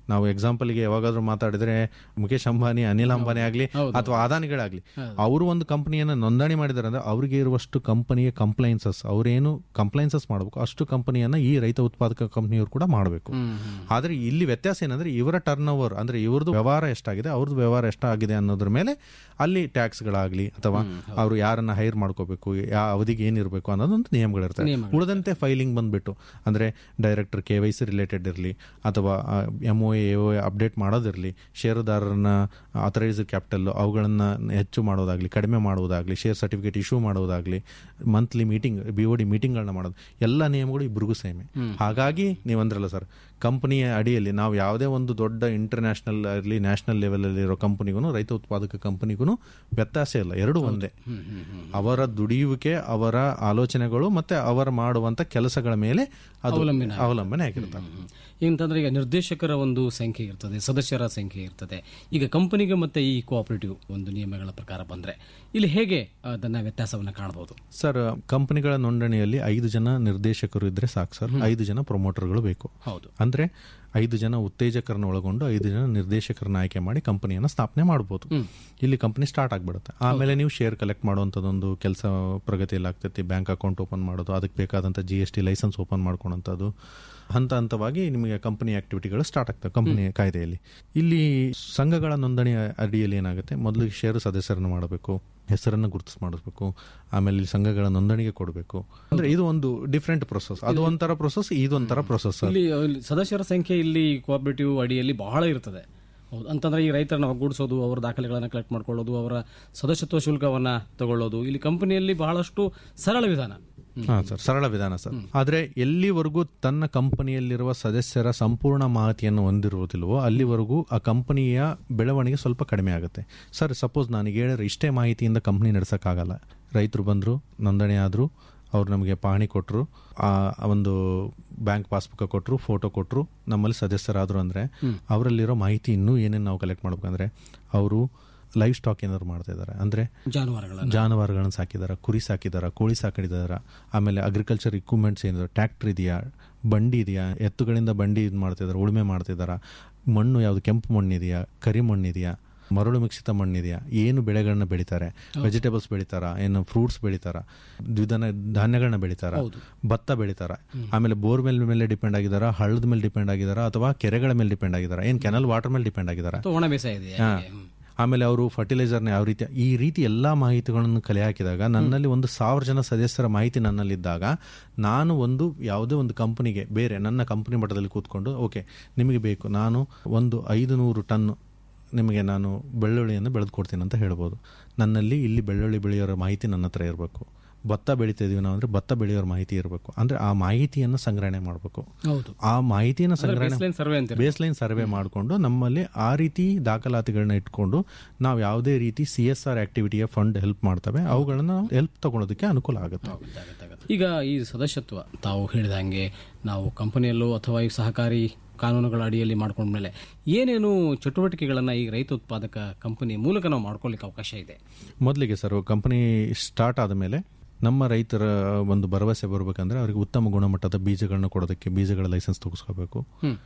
D: ನಾವು ಎಕ್ಸಾಂಪಲ್ಗೆ ಯಾವಾಗಾದ್ರೂ ಮಾತಾಡಿದ್ರೆ ಮುಖೇಶ್ ಅಂಬಾನಿ ಅನಿಲ್ ಅಂಬಾನಿ ಆಗಲಿ ಅಥವಾ ಅದಾನಿಗಳಾಗ್ಲಿ ಅವರು ಒಂದು ಕಂಪನಿಯನ್ನು ನೋಂದಣಿ ಮಾಡಿದಾರೆ ಅಂದ್ರೆ ಅವರಿಗೆ ಇರುವಷ್ಟು ಕಂಪನಿಯ ಕಂಪ್ಲೈನ್ಸಸ್ ಅವರೇನು ಕಂಪ್ಲೈನ್ಸಸ್ ಮಾಡಬೇಕು ಅಷ್ಟು ಕಂಪನಿಯನ್ನ ಈ ರೈತ ಉತ್ಪಾದಕ ಕಂಪನಿಯವರು ಕೂಡ ಮಾಡಬೇಕು ಆದ್ರೆ ಇಲ್ಲಿ ವ್ಯತ್ಯಾಸ ಏನಂದ್ರೆ ಇವರ ಟರ್ನ್ ಓವರ್ ಅಂದ್ರೆ ಇವ್ರದ್ದು ವ್ಯವಹಾರ ಎಷ್ಟಾಗಿದೆ ಅವ್ರದ್ದು ವ್ಯವಹಾರ ಎಷ್ಟಾಗಿದೆ ಅನ್ನೋದ್ರ ಮೇಲೆ ಅಲ್ಲಿ ಟ್ಯಾಕ್ಸ್ಗಳಾಗ್ಲಿ ಅಥವಾ ಅವರು ಯಾರನ್ನ ಹೈರ್ ಮಾಡ್ಕೋಬೇಕು ಯಾವ ಅವಧಿಗೆ ಏನಿರಬೇಕು ಅನ್ನೋದೊಂದು ನಿಯಮಗಳಿರ್ತವೆ ಉಳಿದಂತೆ ಫೈಲಿಂಗ್ ಬಂದ್ಬಿಟ್ಟು ಅಂದ್ರೆ director K Y C related ಇರಲಿ ಅಥವಾ ಎಂ ಒ ಎ ಅಪ್ಡೇಟ್ ಮಾಡೋದಿರಲಿ ಷೇರುದಾರರನ್ನ ಅಥರೈಸ್ ಕ್ಯಾಪಿಟಲ್ ಅವುಗಳನ್ನ ಹೆಚ್ಚು ಮಾಡೋದಾಗ್ಲಿ ಕಡಿಮೆ ಮಾಡುವುದಾಗ್ಲಿ ಶೇರ್ ಸರ್ಟಿಫಿಕೇಟ್ ಇಶ್ಯೂ ಮಾಡುವುದಾಗ್ಲಿ monthly meeting B O D ಮೀಟಿಂಗ್ಗಳನ್ನ ಮಾಡೋದು ಎಲ್ಲ ನಿಯಮಗಳು ಇಬ್ರಿಗೂ ಸೇಮೆ ಹಾಗಾಗಿ ನೀವಂದ್ರಲ್ಲ ಸರ್ ಕಂಪನಿಯ ಅಡಿಯಲ್ಲಿ ನಾವು ಯಾವುದೇ ಒಂದು ದೊಡ್ಡ ಇಂಟರ್ನ್ಯಾಷನಲ್ ಇರಲಿ ನ್ಯಾಷನಲ್ ಲೆವೆಲ್ ಅಲ್ಲಿ ಇರೋ ಕಂಪನಿಗೂ ರೈತ ಉತ್ಪಾದಕ ಕಂಪನಿಗೂ ವ್ಯತ್ಯಾಸ ಇಲ್ಲ ಎರಡು ಒಂದೇ ಅವರ ದುಡಿಯುವಿಕೆ ಅವರ ಆಲೋಚನೆಗಳು ಮತ್ತೆ ಅವರ ಮಾಡುವಂತ ಕೆಲಸಗಳ ಮೇಲೆ ಅದು ಅವಲಂಬನೆ ಆಗಿರ್ತವೆ
C: ಏನಂತಂದ್ರೆ ಈಗ ನಿರ್ದೇಶಕರ ಒಂದು ಸಂಖ್ಯೆ ಇರ್ತದೆ ಸದಸ್ಯರ ಸಂಖ್ಯೆ ಇರ್ತದೆ ಈಗ ಕಂಪನಿಗೆ ಮತ್ತೆ ಈ ಕೋಆಪರೇಟಿವ್ ಒಂದು ನಿಯಮಗಳ ಪ್ರಕಾರ ಬಂದ್ರೆ ಇಲ್ಲಿ ಹೇಗೆ ಅದನ್ನ ವ್ಯತ್ಯಾಸವನ್ನ ಕಾಣಬಹುದು
D: ಸರ್ ಕಂಪನಿಗಳ ನೋಂದಣಿಯಲ್ಲಿ ಐದು ಜನ ನಿರ್ದೇಶಕರು ಇದ್ರೆ ಸಾಕು ಸರ್ ಐದು ಜನ ಪ್ರಮೋಟರ್ಗಳು ಬೇಕು
C: ಹೌದು
D: ಅಂದ್ರೆ ಐದು ಜನ ಉತ್ತೇಜಕರನ್ನ ಒಳಗೊಂಡು ಐದು ಜನ ನಿರ್ದೇಶಕರನ್ನ ಆಯ್ಕೆ ಮಾಡಿ ಕಂಪನಿಯನ್ನ ಸ್ಥಾಪನೆ ಮಾಡಬಹುದು ಇಲ್ಲಿ ಕಂಪನಿ ಸ್ಟಾರ್ಟ್ ಆಗ್ಬಿಡುತ್ತೆ ಆಮೇಲೆ ನೀವು ಶೇರ್ ಕಲೆಕ್ಟ್ ಮಾಡುವಂತದೊಂದು ಕೆಲಸ ಪ್ರಗತಿಯಲ್ಲಿ ಆಗ್ತೈತಿ ಬ್ಯಾಂಕ್ ಅಕೌಂಟ್ ಓಪನ್ ಮಾಡೋದು ಅದಕ್ಕೆ ಬೇಕಾದಂತ G S T licence open ಮಾಡ್ಕೊಳ್ಳೋಂಥದ್ದು ಹಂತ ಹಂತವಾಗಿ ನಿಮಗೆ ಕಂಪನಿ ಆಕ್ಟಿವಿಟಿಗಳು ಸ್ಟಾರ್ಟ್ ಆಗ್ತವೆ ಕಂಪನಿ ಕಾಯ್ದೆಯಲ್ಲಿ ಇಲ್ಲಿ ಸಂಘಗಳ ನೋಂದಣಿ ಅಡಿಯಲ್ಲಿ ಏನಾಗುತ್ತೆ ಮೊದಲು ಷೇರು ಸದಸ್ಯರನ್ನು ಮಾಡಬೇಕು ಹೆಸರನ್ನು ಗುರುತಿಸ್ ಮಾಡಿಸ್ಬೇಕು ಆಮೇಲೆ ಇಲ್ಲಿ ಸಂಘಗಳ ನೋಂದಣಿಗೆ ಕೊಡಬೇಕು ಅಂದ್ರೆ ಇದು ಒಂದು ಡಿಫ್ರೆಂಟ್ ಪ್ರೊಸೆಸ್ ಅದು ಒಂಥರ ಪ್ರೊಸೆಸ್ ಇದೊಂಥರ ಪ್ರೊಸೆಸ್
C: ಇಲ್ಲಿ ಇಲ್ಲಿ ಸದಸ್ಯರ ಸಂಖ್ಯೆ ಇಲ್ಲಿ ಕೋಆಪರೇಟಿವ್ ಅಡಿಯಲ್ಲಿ ಬಹಳ ಇರ್ತದೆ ಹೌದು ಅಂತಂದ್ರೆ ಈ ರೈತರನ್ನ ಒಗ್ಗೂಡಿಸೋದು ಅವರ ದಾಖಲೆಗಳನ್ನು ಕಲೆಕ್ಟ್ ಮಾಡ್ಕೊಳ್ಳೋದು ಅವರ ಸದಸ್ಯತ್ವ ಶುಲ್ಕವನ್ನ ತಗೊಳ್ಳೋದು ಇಲ್ಲಿ ಕಂಪನಿಯಲ್ಲಿ ಬಹಳಷ್ಟು ಸರಳ ವಿಧಾನ
D: ಹಾ ಸರ್ ಸರಳ ವಿಧಾನ ಸರ್ ಆದ್ರೆ ಎಲ್ಲಿವರೆಗೂ ತನ್ನ ಕಂಪನಿಯಲ್ಲಿರುವ ಸದಸ್ಯರ ಸಂಪೂರ್ಣ ಮಾಹಿತಿಯನ್ನು ಹೊಂದಿರುವುದಿಲ್ವೋ ಅಲ್ಲಿವರೆಗೂ ಆ ಕಂಪನಿಯ ಬೆಳವಣಿಗೆ ಸ್ವಲ್ಪ ಕಡಿಮೆ ಆಗುತ್ತೆ ಸರ್ ಸಪೋಸ್ ನನಗೆ ಹೇಳಿದ್ರೆ ಇಷ್ಟೇ ಮಾಹಿತಿಯಿಂದ ಕಂಪನಿ ನಡೆಸೋಕ್ಕಾಗಲ್ಲ ರೈತರು ಬಂದರು ನೋಂದಣಿ ಆದರು ಅವ್ರು ನಮಗೆ ಪಹಣಿ ಕೊಟ್ಟರು ಆ ಒಂದು ಬ್ಯಾಂಕ್ ಪಾಸ್ಬುಕ್ ಕೊಟ್ಟರು ಫೋಟೋ ಕೊಟ್ಟರು ನಮ್ಮಲ್ಲಿ ಸದಸ್ಯರಾದರು ಅಂದರೆ ಅವರಲ್ಲಿರೋ ಮಾಹಿತಿ ಇನ್ನೂ ಏನೇನು ನಾವು ಕಲೆಕ್ಟ್ ಮಾಡ್ಬೇಕಂದ್ರೆ ಅವರು ಲೈಫ್ ಸ್ಟಾಕ್ ಏನಾದ್ರು ಮಾಡ್ತಾ ಇದ್ದಾರೆ ಅಂದರೆ
C: ಜಾನುವಾರುಗಳ
D: ಜಾನುವಾರುಗಳನ್ನು ಸಾಕಿದಾರ ಕುರಿ ಸಾಕಿದಾರ ಕೋಳಿ ಸಾಕಿದಾರ ಆಮೇಲೆ ಅಗ್ರಿಕಲ್ಚರ್ ಇಕ್ವಿಪ್ಮೆಂಟ್ಸ್ ಏನಿದೆ ಟ್ರ್ಯಾಕ್ಟರ್ ಇದೆಯಾ ಬಂಡಿ ಇದೆಯಾ ಎತ್ತುಗಳಿಂದ ಬಂಡಿ ಇದು ಮಾಡ್ತಿದಾರೆ ಉಳುಮೆ ಮಾಡ್ತಿದಾರ ಮಣ್ಣು ಯಾವುದು ಕೆಂಪು ಮಣ್ಣಿದೆಯಾ ಕರಿ ಮಣ್ಣಿದೆಯಾ ಮರಳು ಮಿಶ್ರಿತ ಮಣ್ಣಿದೆಯಾ ಏನು ಬೆಳೆಗಳನ್ನ ಬೆಳಿತಾರೆ ವೆಜಿಟೇಬಲ್ಸ್ ಬೆಳಿತಾರ ಏನು ಫ್ರೂಟ್ಸ್ ಬೆಳಿತಾರ ದ್ವಿದನ ಧಾನ್ಯಗಳನ್ನ ಬೆಳಿತಾರ ಭತ್ತ ಬೆಳಿತಾರ ಆಮೇಲೆ ಬೋರ್ವೆಲ್ ಮೇಲೆ ಡಿಪೆಂಡ್ ಆಗಿದಾರ ಹಳ್ಳದ ಮೇಲೆ ಡಿಪೆಂಡ್ ಆಗಿದಾರ ಅಥವಾ ಕೆರೆಗಳ ಮೇಲೆ ಡಿಪೆಂಡ್ ಆಗಿದಾರ ಏನ್ ಕೆನಲ್ ವಾಟರ್ ಮೇಲೆ ಡಿಪೆಂಡ್ ಆಗಿದಾರ
C: ಅಥವಾ ಒಣ ಬೇಸಾಯ ಇದೆ
D: ಆಮೇಲೆ ಅವರು ಫರ್ಟಿಲೈಸರ್ನ ಯಾವ ರೀತಿ ಈ ರೀತಿ ಎಲ್ಲಾ ಮಾಹಿತಿಗಳನ್ನು ಕಲೆ ಹಾಕಿದಾಗ ನನ್ನಲ್ಲಿ ಒಂದು ಸಾವಿರ ಜನ ಸದಸ್ಯರ ಮಾಹಿತಿ ನನ್ನಲ್ಲಿದ್ದಾಗ ನಾನು ಒಂದು ಯಾವುದೇ ಒಂದು ಕಂಪನಿಗೆ ಬೇರೆ ನನ್ನ ಕಂಪನಿ ಮಟ್ಟದಲ್ಲಿ ಕೂತ್ಕೊಂಡು ಓಕೆ ನಿಮಗೆ ಬೇಕು ನಾನು ಒಂದು ಐದು ನೂರು ಟನ್ ನಿಮಗೆ ನಾನು ಬೆಳ್ಳುಳ್ಳಿಯನ್ನು ಬೆಳೆದು ಕೊಡ್ತೀನಿ ಅಂತ ಹೇಳ್ಬೋದು ನನ್ನಲ್ಲಿ ಇಲ್ಲಿ ಬೆಳ್ಳುಳ್ಳಿ ಬೆಳೆಯೋರ ಮಾಹಿತಿ ನನ್ನ ಹತ್ರ ಇರಬೇಕು ಭತ್ತ ಬೆಳಿತಾ ಇದೀವಿ ನಾವು ಅಂದ್ರೆ ಭತ್ತ ಬೆಳೆಯೋರ ಮಾಹಿತಿ ಇರಬೇಕು ಅಂದ್ರೆ ಆ ಮಾಹಿತಿಯನ್ನು ಸಂಗ್ರಹಣೆ ಮಾಡಬೇಕು
C: ಹೌದು
D: ಆ ಮಾಹಿತಿಯನ್ನು ಸಂಗ್ರಹಣೆ
C: baseline survey ಅಂತೀರ.
D: ಬೇಸ್ ಲೈನ್ ಸರ್ವೆ ಮಾಡಿಕೊಂಡು ನಮ್ಮಲ್ಲಿ ಆ ರೀತಿ ದಾಖಲಾತಿಗಳನ್ನ ಇಟ್ಕೊಂಡು ನಾವು ಯಾವುದೇ ರೀತಿ ಸಿ ಎಸ್ ಆರ್ ಆಕ್ಟಿವಿಟಿಯ ಫಂಡ್ ಹೆಲ್ಪ್ ಮಾಡ್ತವೆ ಅವುಗಳನ್ನ ಹೆಲ್ಪ್ ತಗೊಳೋದಕ್ಕೆ ಅನುಕೂಲ ಆಗುತ್ತೆ
C: ಈಗ ಈ ಸದಸ್ಯತ್ವ ತಾವು ಹೇಳಿದಂಗೆ ನಾವು ಕಂಪನಿಯಲ್ಲೂ ಅಥವಾ ಈ ಸಹಕಾರಿ ಕಾನೂನುಗಳ ಅಡಿಯಲ್ಲಿ ಮಾಡ್ಕೊಂಡ್ಮೇಲೆ ಏನೇನು ಚಟುವಟಿಕೆಗಳನ್ನ ಈ ರೈತ ಉತ್ಪಾದಕ ಕಂಪನಿ ಮೂಲಕ ನಾವು ಮಾಡ್ಕೊಳ್ಳಿಕ್ಕೆ ಅವಕಾಶ ಇದೆ
D: ಮೊದಲಿಗೆ ಸರ್ ಕಂಪನಿ ಸ್ಟಾರ್ಟ್ ಆದಮೇಲೆ ನಮ್ಮ ರೈತರ ಒಂದು ಭರವಸೆ ಬರಬೇಕಂದ್ರೆ ಅವರಿಗೆ ಉತ್ತಮ ಗುಣಮಟ್ಟದ ಬೀಜಗಳನ್ನ ಕೊಡೋದಕ್ಕೆ ಬೀಜಗಳ ಲೈಸೆನ್ಸ್ ತೆಗೆಸ್ಕೋಬೇಕು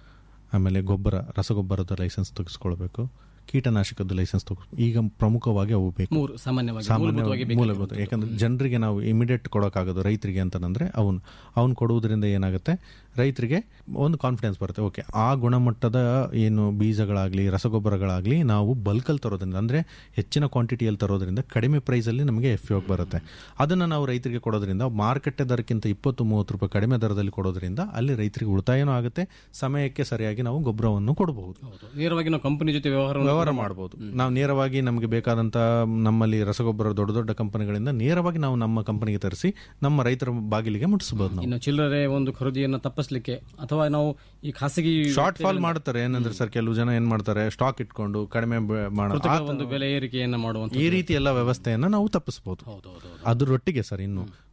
D: ಆಮೇಲೆ ಗೊಬ್ಬರ ರಸಗೊಬ್ಬರದ ಲೈಸೆನ್ಸ್ ತೆಗೆಸ್ಕೊಳ್ಬೇಕು ಕೀಟನಾಶಕದ ಲೈಸೆನ್ಸ್ ತಗೋ ಈಗ ಪ್ರಮುಖವಾಗಿ ಅವು ಬೇಕು
C: ಮೂರು ಸಾಮಾನ್ಯವಾಗಿ
D: ಸಾಮಾನ್ಯ
C: ಮೂಲಭೂತವಾಗಿ
D: ಮೂಲಭೂತ ಯಾಕಂದ್ರೆ ಜನರಿಗೆ ನಾವು ಇಮಿಡಿಯೇಟ್ ಕೊಡೋಕ್ಕಾಗೋದು ರೈತರಿಗೆ ಅಂತಂದ್ರೆ ಅವನು ಅವ್ನು ಕೊಡುವುದರಿಂದ ಏನಾಗುತ್ತೆ ರೈತರಿಗೆ ಒಂದು ಕಾನ್ಫಿಡೆನ್ಸ್ ಬರುತ್ತೆ ಓಕೆ ಆ ಗುಣಮಟ್ಟದ ಏನು ಬೀಜಗಳಾಗಲಿ ರಸಗೊಬ್ಬರಗಳಾಗಲಿ ನಾವು ಬಲ್ಕಲ್ಲಿ ತರೋದ್ರಿಂದ ಅಂದರೆ ಹೆಚ್ಚಿನ ಕ್ವಾಂಟಿಟಿಯಲ್ಲಿ ತರೋದ್ರಿಂದ ಕಡಿಮೆ ಪ್ರೈಸಲ್ಲಿ ನಮಗೆ ಎಫ್ ಬರುತ್ತೆ ಅದನ್ನು ನಾವು ರೈತರಿಗೆ ಕೊಡೋದ್ರಿಂದ ಮಾರುಕಟ್ಟೆ ದರಕ್ಕಿಂತ ಇಪ್ಪತ್ತು ಮೂವತ್ತು ರೂಪಾಯಿ ಕಡಿಮೆ ದರದಲ್ಲಿ ಕೊಡೋದ್ರಿಂದ ಅಲ್ಲಿ ರೈತರಿಗೆ ಉಳಿತಾಯನೂ ಆಗುತ್ತೆ ಸಮಯಕ್ಕೆ ಸರಿಯಾಗಿ ನಾವು ಗೊಬ್ಬರವನ್ನು ಕೊಡಬಹುದು
C: ಹೌದು. ನೇರವಾಗಿ ನಾವು ಕಂಪನಿ ಜೊತೆ ವ್ಯವಹಾರ
D: ವ್ಯವಹಾರ ಮಾಡಬಹುದು ನಾವು ನೇರವಾಗಿ ನಮಗೆ ಬೇಕಾದಂತ ನಮ್ಮಲ್ಲಿ ರಸಗೊಬ್ಬರ ದೊಡ್ಡ ದೊಡ್ಡ ಕಂಪನಿಗಳಿಂದ ನೇರವಾಗಿ ನಾವು ನಮ್ಮ ಕಂಪನಿಗೆ ತರಿಸಿ ನಮ್ಮ ರೈತರ ಬಾಗಿಲಿಗೆ ಮುಟ್ಟಿಸಬಹುದು ನಾವು
C: ಇನ್ನು ಚಿಲ್ಲರೆ ಒಂದು ಖರೀದಿಯನ್ನು ತಪ್ಪಿಸ್ಲಿಕ್ಕೆ ಅಥವಾ ನಾವು ಈ ಖಾಸಗಿ
D: ಶಾರ್ಟ್ ಫಾಲ್ ಮಾಡ್ತಾರೆ ಏನಂದ್ರೆ ಸರ್ ಕೆಲವು ಜನ ಏನ್ ಮಾಡ್ತಾರೆ ಸ್ಟಾಕ್ ಇಟ್ಕೊಂಡು ಕಡಿಮೆ ಬೆ- ಮಾಡೋ
C: ಕೃತಕ
D: ಆ-
C: ಒಂದು ಬೆಲೆ ಏರಿಕೆಯನ್ನ ಮಾಡುವಂತ
D: ಈ ರೀತಿ ಎಲ್ಲ ವ್ಯವಸ್ಥೆಯನ್ನ ನಾವು ತಪ್ಪಿಸಬಹುದು
C: ಹೌದು ಹೌದು ಹೌದು.
D: ಅದರೊಟ್ಟಿಗೆ ಸರ್ ಇನ್ನು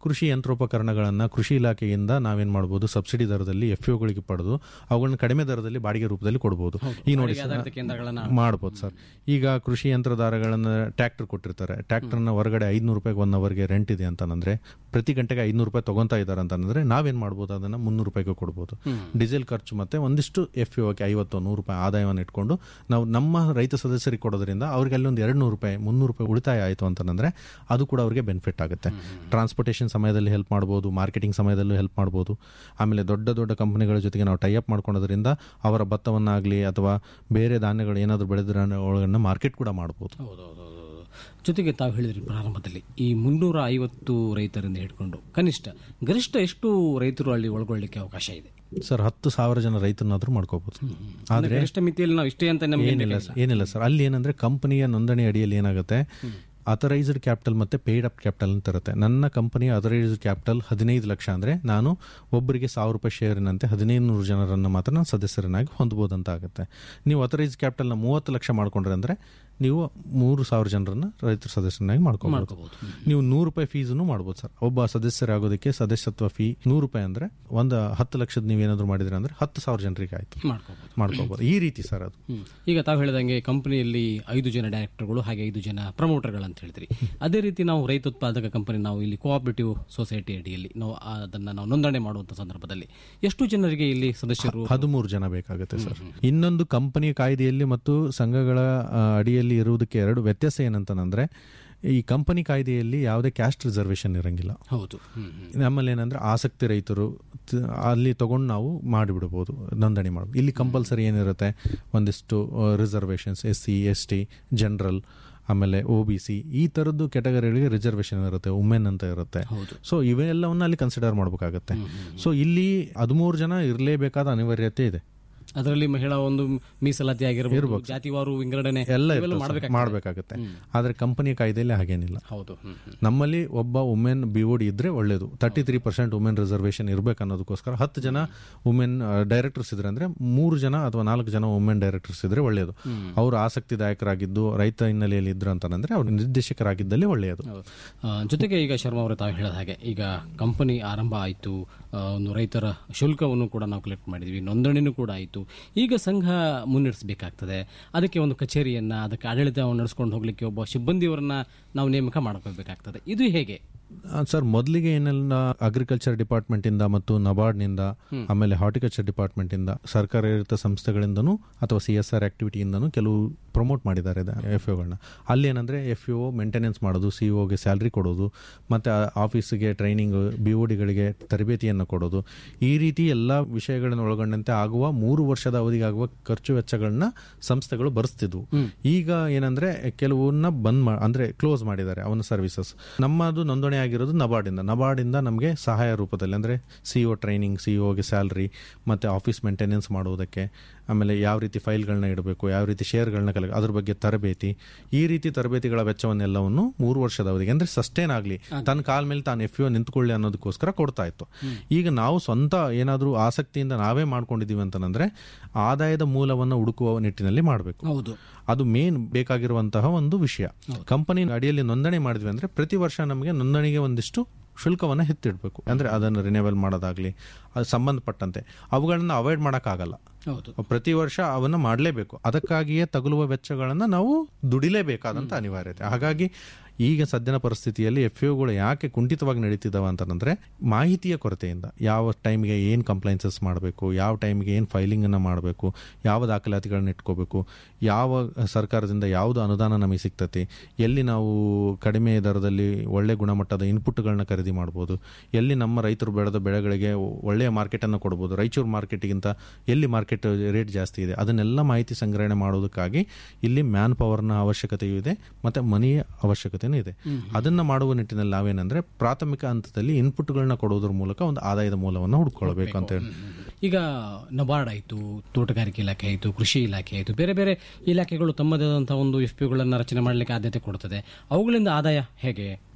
D: ಕೃಷಿ ಯಂತ್ರೋಪಕರಣಗಳನ್ನ ಕೃಷಿ ಇಲಾಖೆಯಿಂದ ನಾವೇನ್ ಮಾಡಬಹುದು ಸಬ್ಸಿಡಿ ದರದಲ್ಲಿ ಎಫ್ ಗಳಿಗೆ ಪಡೆದು ಅವುಗಳನ್ನ ಕಡಿಮೆ ದರದಲ್ಲಿ ಬಾಡಿಗೆ ರೂಪದಲ್ಲಿ ಕೊಡಬಹುದು ಈಗ ನೋಡಿ ಸರ್,
C: ಆಧಾರಿತ ಕೇಂದ್ರಗಳನ್ನ
D: ಮಾಡ್ಬೋದು ಸರ್ ಈಗ ಕೃಷಿ ಯಂತ್ರಧಾರಗಳನ್ನ ಟ್ರ್ಯಾಕ್ಟರ್ ಕೊಟ್ಟಿರ್ತಾರೆ ಟ್ರ್ಯಾಕ್ಟರ್ನ ಹೊರಗಡೆ ಐದ್ನೂರು ರೂಪಾಯಿಗೆ ಒನ್ ಅವರ್ಗೆ ರೆಂಟ್ ಇದೆ ಅಂತಂದ್ರೆ ಪ್ರತಿ ಗಂಟೆಗೆ ಐದ್ನೂರು ರೂಪಾಯಿ ತಗೊಂತಾ ಇದ್ದಾರೆ ಅಂತಂದ್ರೆ ನಾವೇನ್ ಮಾಡ್ಬೋದು ಅದನ್ನ ಮುನ್ನೂರು ರೂಪಾಯಿಗೆ ಕೊಡ್ಬೋದು ಡೀಸೆಲ್ ಖರ್ಚು ಮತ್ತೆ ಒಂದಿಷ್ಟು ಎಫ್ ಗೆ ಐವತ್ತು ನೂರು ರೂಪಾಯಿ ಆದಾಯವನ್ನು ಇಟ್ಕೊಂಡು ನಾವು ನಮ್ಮ ರೈತ ಸದಸ್ಯರಿಗೆ ಕೊಡೋದ್ರಿಂದ ಅವ್ರಿಗೆ ಅಲ್ಲಿ ಒಂದು ಎರಡು ನೂರು ರೂಪಾಯಿ ಮುನ್ನೂರು ರೂಪಾಯಿ ಉಳಿತಾಯ ಆಯಿತು ಅಂತಂದ್ರೆ ಅದು ಕೂಡ ಅವರಿಗೆ ಬೆನಿಫಿಟ್ ಆಗುತ್ತೆ ಟ್ರಾನ್ಸ್ಪೋರ್ಟೇಷನ್ ಸಮಯದಲ್ಲಿ ಹೆಲ್ಪ್ ಮಾಡ್ಬೋದು ಮಾರ್ಕೆಟಿಂಗ್ ಸಮಯದಲ್ಲೂ ಹೆಲ್ಪ್ ಮಾಡ್ಬೋದು ಆಮೇಲೆ ದೊಡ್ಡ ದೊಡ್ಡ ಕಂಪನಿಗಳ ಜೊತೆಗೆ ನಾವು ಟೈಅಪ್ ಮಾಡ್ಕೊಳೋದ್ರಿಂದ ಅವರ ಭತ್ತವನ್ನಾಗಲಿ ಅಥವಾ ಬೇರೆ ಧಾನ್ಯಗಳು ಏನಾದರೂ ಬೆಳೆದ್ರೆ ಅವುಗಳನ್ನ ಮಾರ್ಕೆಟ್ ಕೂಡ ಮಾಡ್ಬೋದು
C: ಹೌದೌದು ಜೊತೆಗೆ ತಾವು ಹೇಳಿದ್ರಿ ಪ್ರಾರಂಭದಲ್ಲಿ ಈ ಮುನ್ನೂರ ಐವತ್ತು ರೈತರಿಂದ ಹಿಡ್ಕೊಂಡು ಕನಿಷ್ಠ ಗರಿಷ್ಠ ಎಷ್ಟು ರೈತರು ಅಲ್ಲಿ ಒಳಗೊಳ್ಳಿಕ್ಕೆ ಅವಕಾಶ ಇದೆ
D: ಸರ್ ಹತ್ತು ಸಾವಿರ ಜನ ರೈತರನ್ನಾದ್ರೂ ಮಾಡ್ಕೋಬಹುದು
C: ಅಂದ್ರೆ ಗರಿಷ್ಠ ಮಿತಿಯಲ್ಲಿ ನಾವು ಇಷ್ಟೇ ಅಂತ ನಮಗೆ
D: ಏನಿಲ್ಲ ಸರ್ ಏನಿಲ್ಲ ಸರ್ ಅಲ್ಲಿ ಏನಂದ್ರೆ ಕಂಪನಿಯ ನೋಂದಣಿ ಅಡಿಯಲ್ಲಿ ಏನಾಗುತ್ತೆ ಅಥರೈಸ್ಡ್ ಕ್ಯಾಪಿಟಲ್ ಮತ್ತೆ ಪೇಯ್ಡ್ ಅಪ್ ಕ್ಯಾಪಿಟಲ್ ಅಂತ ಇರುತ್ತೆ ನನ್ನ ಕಂಪನಿಯ ಅಥರೈಸ್ಡ್ ಕ್ಯಾಪಿಟಲ್ ಹದಿನೈದು ಲಕ್ಷ ಅಂದ್ರೆ ನಾನು ಒಬ್ಬರಿಗೆ ಸಾವಿರ ರೂಪಾಯಿ ಶೇರಿನಂತೆ ಹದಿನೈದು ನೂರು ಜನರನ್ನು ಮಾತ್ರ ನಾನು ಸದಸ್ಯರನ್ನಾಗಿ ಹೊಂದಬಹುದಂತ ಆಗುತ್ತೆ ನೀವು ಅಥರೈಸ್ಡ್ ಕ್ಯಾಪಿಟಲ್ನ ಮೂವತ್ತು ಲಕ್ಷ ಮಾಡ್ಕೊಂಡ್ರೆ ಅಂದ್ರೆ ನೀವು ಮೂರು ಸಾವಿರ ಜನರನ್ನ ರೈತರ ಸದಸ್ಯರನ್ನಾಗಿ ಮಾಡ್ಕೋಬಹುದು ನೀವು ನೂರು ರೂಪಾಯಿ ಫೀಸನ್ನು ಮಾಡ್ಬೋದು ಸರ್ ಒಬ್ಬ ಸದಸ್ಯರಾಗೋದಕ್ಕೆ ಸದಸ್ಯತ್ವ ಫೀ ನೂರು ರೂಪಾಯಿ ಅಂದ್ರೆ ಒಂದು ಹತ್ತು ಲಕ್ಷದ ನೀವೇನಾದ್ರೂ ಮಾಡಿದ್ರೆ ಅಂದ್ರೆ ಹತ್ತು ಸಾವಿರ ಜನರಿಗೆ ಆಯ್ತು
C: ಮಾಡ್ಕೋಬಹುದು
D: ಮಾಡ್ಕೋಬಹುದು ಈ ರೀತಿ ಸರ್ ಅದು
C: ಹ್ಮ್. ಈಗ ತಾವು ಹೇಳಿದಂಗೆ ಕಂಪನಿಯಲ್ಲಿ ಐದು ಜನ ಡೈರೆಕ್ಟರ್ಗಳು ಹಾಗೆ ಐದು ಜನ ಪ್ರಮೋಟರ್ಗಳು ಅಂತ ಹೇಳಿದ್ರಿ ಅದೇ ರೀತಿ ನಾವು ರೈತ ಉತ್ಪಾದಕ ಕಂಪನಿ ನಾವು ಇಲ್ಲಿ ಕೋಆಪರೇಟಿವ್ ಸೊಸೈಟಿ ಅಡಿಯಲ್ಲಿ ನಾವು ಅದನ್ನ ನಾವು ನೋಂದಣಿ ಮಾಡುವಂತ ಸಂದರ್ಭದಲ್ಲಿ ಎಷ್ಟು ಜನರಿಗೆ ಇಲ್ಲಿ ಸದಸ್ಯರು
D: ಹದಿಮೂರು ಜನ ಬೇಕಾಗುತ್ತೆ ಸರ್ ಇನ್ನೊಂದು ಕಂಪನಿ ಕಾಯ್ದೆಯಲ್ಲಿ ಮತ್ತು ಸಂಘಗಳ ಆ, ಅಡಿಯಲ್ಲಿ ಇರುವುದಕ್ಕೆ ಎರಡು ವ್ಯತ್ಯಾಸ ಏನಂತಂದ್ರೆ ಈ ಕಂಪನಿ ಕಾಯ್ದೆಯಲ್ಲಿ ಯಾವುದೇ ಕ್ಯಾಸ್ಟ್ ರಿಸರ್ವೇಶನ್ ಇರಂಗಿಲ್ಲ
C: ಹೌದು ಹ್ಮ್, ಹ್ಮ್.
D: ನಮ್ಮಲ್ಲಿ ಏನಂದ್ರೆ ಆಸಕ್ತಿ ರೈತರು ತ- ಅಲ್ಲಿ ತಗೊಂಡು ನಾವು ಮಾಡಿಬಿಡ್ಬೋದು ನೋಂದಣಿ ಮಾಡ್ಬೋದು ಇಲ್ಲಿ ಕಂಪಲ್ಸರಿ ಏನಿರುತ್ತೆ ಒಂದಿಷ್ಟು reservations S C S T general ಆಮೇಲೆ ಒ ಬಿ ಸಿ ಈ ಥರದ್ದು ಕೆಟಗರಿಗಳಿಗೆ ರಿಸರ್ವೇಷನ್ ಇರುತ್ತೆ ವುಮೆನ್ ಅಂತ ಇರುತ್ತೆ ಸೊ ಇವೆಲ್ಲವನ್ನ ಅಲ್ಲಿ ಕನ್ಸಿಡರ್ ಮಾಡಬೇಕಾಗತ್ತೆ ಸೊ ಇಲ್ಲಿ ಹದಿಮೂರು ಜನ ಇರಲೇಬೇಕಾದ ಅನಿವಾರ್ಯತೆ ಇದೆ
C: ಅದರಲ್ಲಿ ಮಹಿಳಾ ಒಂದು ಮೀಸಲಾತಿ ಆಗಿರಬಹುದು ಜಾತಿವಾರು ವಿಂಗಡಣೆ
D: ಎಲ್ಲ
C: ಇವೆಲ್ಲ
D: ಇರ್ತದೆ ಸರ್,
C: ಮಾಡ್ಬೇಕಾಗ್ತದೆ.
D: ಮಾಡ್ಬೇಕಾಗತ್ತೆ ಆದ್ರೆ ಕಂಪನಿ ಕಾಯ್ದೆಯಲ್ಲಿ ಹಾಗೇನಿಲ್ಲ
C: ಹೌದು ಹ್ಮ್, ಹ್ಮ್.
D: ನಮ್ಮಲ್ಲಿ ಒಬ್ಬ ವುಮೆನ್ ಬಿಒಡಿ ಇದ್ರೆ ಒಳ್ಳೇದು thirty three percent women reservation ಇರ್ಬೇಕು ಅನ್ನೋದಕ್ಕೋಸ್ಕರ ಹತ್ತು ಜನ ವುಮೆನ್ ಡೈರೆಕ್ಟರ್ಸ್ ಇದ್ರೆ ಅಂದ್ರೆ ಮೂರು ಜನ ಅಥವಾ ನಾಲ್ಕು ಜನ ವುಮೆನ್ ಡೈರೆಕ್ಟರ್ಸ್ ಇದ್ರೆ ಒಳ್ಳೆಯದು ಅವರು ಆಸಕ್ತಿದಾಯಕರಾಗಿದ್ದು ರೈತ ಹಿನ್ನೆಲೆಯಲ್ಲಿ ಇದ್ರು ಅಂತಂದ್ರೆ ಅವ್ರು ನಿರ್ದೇಶಕರಾಗಿದ್ದಲ್ಲಿ ಒಳ್ಳೆಯದು
C: ಹೌದು. ಆ, ಜೊತೆಗೆ ಈಗ ಶರ್ಮಾ ಅವರು ತಾವು ಹೇಳಿದ ಹಾಗೆ ಈಗ ಕಂಪನಿ ಆರಂಭ ಆಯಿತು ಒಂದು ರೈತರ ಶುಲ್ಕವನ್ನು ಕೂಡ ನಾವು ಕಲೆಕ್ಟ್ ಮಾಡಿದ್ವಿ ನೋಂದಣಿನೂ ಕೂಡ ಆಯಿತು ಈಗ ಸಂಘ ಮುನ್ನಡೆಸಬೇಕಾಗ್ತದೆ ಅದಕ್ಕೆ ಒಂದು ಕಚೇರಿಯನ್ನ ಅದಕ್ಕೆ ಆಡಳಿತವನ್ನು ನಡೆಸ್ಕೊಂಡು ಹೋಗ್ಲಿಕ್ಕೆ ಒಬ್ಬ ಸಿಬ್ಬಂದಿಯವರನ್ನ ನಾವು ನೇಮಕ ಮಾಡ್ಕೋಬೇಕಾಗ್ತದೆ ಇದು ಹೇಗೆ
D: ಆ, ಸರ್ ಮೊದಲಿಗೆ ಏನೆಲ್ಲ ಅಗ್ರಿಕಲ್ಚರ್ ಡಿಪಾರ್ಟ್ಮೆಂಟ್ ಇಂದ ಮತ್ತು ನಬಾರ್ಡ್ ನಿಂದ ಆಮೇಲೆ ಹಾರ್ಟಿಕಲ್ಚರ್ ಡಿಪಾರ್ಟ್ಮೆಂಟ್ ಇಂದ ಸರ್ಕಾರೇತರ ಸಂಸ್ಥೆಗಳಿಂದನೂ ಅಥವಾ ಸಿ ಎಸ್ ಆರ್ ಆಕ್ಟಿವಿಟಿಯಿಂದನೂ ಕೆಲವು ಪ್ರಮೋಟ್ ಮಾಡಿದ್ದಾರೆ ಎಫ್ ಒಗಳನ್ನ ಅಲ್ಲಿ ಏನಂದ್ರೆ ಎಫ್ ಒ ಮೇಂಟೆನೆನ್ಸ್ ಮಾಡೋದು ಸಿ ಒಗೆ ಸ್ಯಾಲ್ರಿ ಕೊಡೋದು ಮತ್ತೆ ಆಫೀಸ್ಗೆ ಟ್ರೈನಿಂಗ್ ಬಿ ಒ ಡಿಗಳಿಗೆ ತರಬೇತಿಯನ್ನು ಕೊಡೋದು ಈ ರೀತಿ ಎಲ್ಲ ವಿಷಯಗಳನ್ನು ಒಳಗೊಂಡಂತೆ ಆಗುವ ಮೂರು ವರ್ಷದ ಅವಧಿಗೆ ಆಗುವ ಖರ್ಚು ವೆಚ್ಚಗಳನ್ನ ಸಂಸ್ಥೆಗಳು ಭರಿಸ್ತಿದ್ವು ಈಗ ಏನಂದ್ರೆ ಕೆಲವನ್ನ ಬಂದ್ ಮಾ ಅಂದ್ರೆ ಕ್ಲೋಸ್ ಮಾಡಿದ್ದಾರೆ ಅವನ ಸರ್ವಿಸಸ್ ನಮ್ಮದು ನೋಂದಣಿ ಆಗಿರೋದು ನಬಾರ್ಡಿಂದ ನಬಾರ್ಡಿಂದ ನಮಗೆ ಸಹಾಯ ರೂಪದಲ್ಲಿ ಅಂದ್ರೆ ಸಿಒ ಟ್ರೈನಿಂಗ್ ಸಿಒಗೆ ಸ್ಯಾಲ್ರಿ ಮತ್ತೆ ಆಫೀಸ್ ಮೇಂಟೆನೆನ್ಸ್ ಮಾಡುವುದಕ್ಕೆ ಆಮೇಲೆ ಯಾವ ರೀತಿ ಫೈಲ್ಗಳನ್ನ ಇಡಬೇಕು ಯಾವ ರೀತಿ ಶೇರ್ಗಳನ್ನ ಕಲೆ ಅದ್ರ ಬಗ್ಗೆ ತರಬೇತಿ ಈ ರೀತಿ ತರಬೇತಿಗಳ ವೆಚ್ಚವನ್ನೆಲ್ಲವನ್ನು ಮೂರು ವರ್ಷದ ಅವಧಿಗೆ ಅಂದ್ರೆ ಸಸ್ಟೇನ್ ಆಗಲಿ ತನ್ನ ಕಾಲ ಮೇಲೆ ತಾನು ಎಫ್ ಯು ನಿಂತ್ಕೊಳ್ಳಿ ಅನ್ನೋದಕ್ಕೋಸ್ಕರ ಕೊಡ್ತಾ ಇತ್ತು ಈಗ ನಾವು ಸ್ವಂತ ಏನಾದರೂ ಆಸಕ್ತಿಯಿಂದ ನಾವೇ ಮಾಡ್ಕೊಂಡಿದೀವಿ ಅಂತಂದ್ರೆ ಆದಾಯದ ಮೂಲವನ್ನು ಹುಡುಕುವ ನಿಟ್ಟಿನಲ್ಲಿ ಮಾಡಬೇಕು
C: ಹೌದು
D: ಅದು ಮೇನ್ ಬೇಕಾಗಿರುವಂತಹ ಒಂದು ವಿಷಯ ಕಂಪನಿ ಅಡಿಯಲ್ಲಿ ನೋಂದಣಿ ಮಾಡಿದ್ವಿ ಅಂದ್ರೆ ಪ್ರತಿ ವರ್ಷ ನಮಗೆ ನೋಂದಣಿಗೆ ಒಂದಿಷ್ಟು ಶುಲ್ಕವನ್ನು ಎತ್ತಿಡ್ಬೇಕು ಅಂದ್ರೆ ಅದನ್ನು ರಿನೇಬಲ್ ಮಾಡೋದಾಗ್ಲಿ ಅದು ಸಂಬಂಧಪಟ್ಟಂತೆ ಅವುಗಳನ್ನ ಅವಾಯ್ಡ್ ಮಾಡೋಕ್ಕಾಗಲ್ಲ
C: ಹೌದು
D: ಪ್ರತಿ ವರ್ಷ ಅವನ್ನ ಮಾಡಲೇಬೇಕು ಅದಕ್ಕಾಗಿಯೇ ತಗುಲುವ ವೆಚ್ಚಗಳನ್ನು ನಾವು ದುಡಿಲೇಬೇಕಾದಂತ ಅನಿವಾರ್ಯತೆ ಹಾಗಾಗಿ ಈಗ ಸದ್ಯನ ಪರಿಸ್ಥಿತಿಯಲ್ಲಿ ಎಫ್ ಗಳು ಯಾಕೆ ಕುಂಠಿತವಾಗಿ ನಡೀತಿದ್ದಾವೆ ಅಂತಂದ್ರೆ ಮಾಹಿತಿಯ ಕೊರತೆಯಿಂದ ಯಾವ ಟೈಮ್ಗೆ ಏನು ಕಂಪ್ಲೈನ್ಸಸ್ ಮಾಡಬೇಕು ಯಾವ ಟೈಮ್ಗೆ ಏನು ಫೈಲಿಂಗ್ ಅನ್ನ ಮಾಡಬೇಕು ಯಾವ ದಾಖಲಾತಿಗಳನ್ನ ಇಟ್ಕೋಬೇಕು ಯಾವ ಸರ್ಕಾರದಿಂದ ಯಾವುದು ಅನುದಾನ ನಮಗೆ ಸಿಗ್ತತಿ ಎಲ್ಲಿ ನಾವು ಕಡಿಮೆ ದರದಲ್ಲಿ ಒಳ್ಳೆ ಗುಣಮಟ್ಟದ ಇನ್ಪುಟ್ಗಳನ್ನ ಖರೀದಿ ಮಾಡ್ಬೋದು ಎಲ್ಲಿ ನಮ್ಮ ರೈತರು ಬೆಳೆದ ಬೆಳೆಗಳಿಗೆ ಒಳ್ಳೆಯ ಮಾರ್ಕೆಟನ್ನು ಕೊಡ್ಬೋದು ರಾಯಚೂರು ಮಾರ್ಕೆಟ್ಗಿಂತ ಎಲ್ಲಿ ಮಾರ್ಕೆಟ್ ರೇಟ್ ಜಾಸ್ತಿ ಇದೆ ಅದನ್ನೆಲ್ಲ ಮಾಹಿತಿ ಸಂಗ್ರಹಣೆ ಮಾಡೋದಕ್ಕಾಗಿ ಇಲ್ಲಿ ಮ್ಯಾನ್ ಪವರ್ನ ಅವಶ್ಯಕತೆಯೂ ಇದೆ ಮತ್ತೆ ಮನಿಯ ಅವಶ್ಯಕತೆನೂ ಇದೆ ಅದನ್ನ ಮಾಡುವ ನಿಟ್ಟಿನಲ್ಲಿ ನಾವೇನಂದ್ರೆ ಪ್ರಾಥಮಿಕ ಹಂತದಲ್ಲಿ ಇನ್ಪುಟ್ಗಳನ್ನ ಕೊಡೋದ್ರ ಮೂಲಕ ಒಂದು ಆದಾಯದ ಮೂಲವನ್ನು ಹುಡ್ಕೊಳ್ಬೇಕು ಅಂತ ಹೇಳಿ
C: ಈಗ ನಬಾರ್ಡ್ ಆಯಿತು ತೋಟಗಾರಿಕೆ ಇಲಾಖೆ ಆಯಿತು ಕೃಷಿ ಇಲಾಖೆ ಆಯಿತು ಬೇರೆ ಬೇರೆ ಇಲಾಖೆಗಳು ತಮ್ಮದೇ ಆದಂತಹ ಒಂದು ಎಫ್ ಪಿಗಳನ್ನು ರಚನೆ ಮಾಡಲಿಕ್ಕೆ ಆದ್ಯತೆ ಕೊಡ್ತದೆ ಅವುಗಳಿಂದ ಆದಾಯ ಹೇಗೆ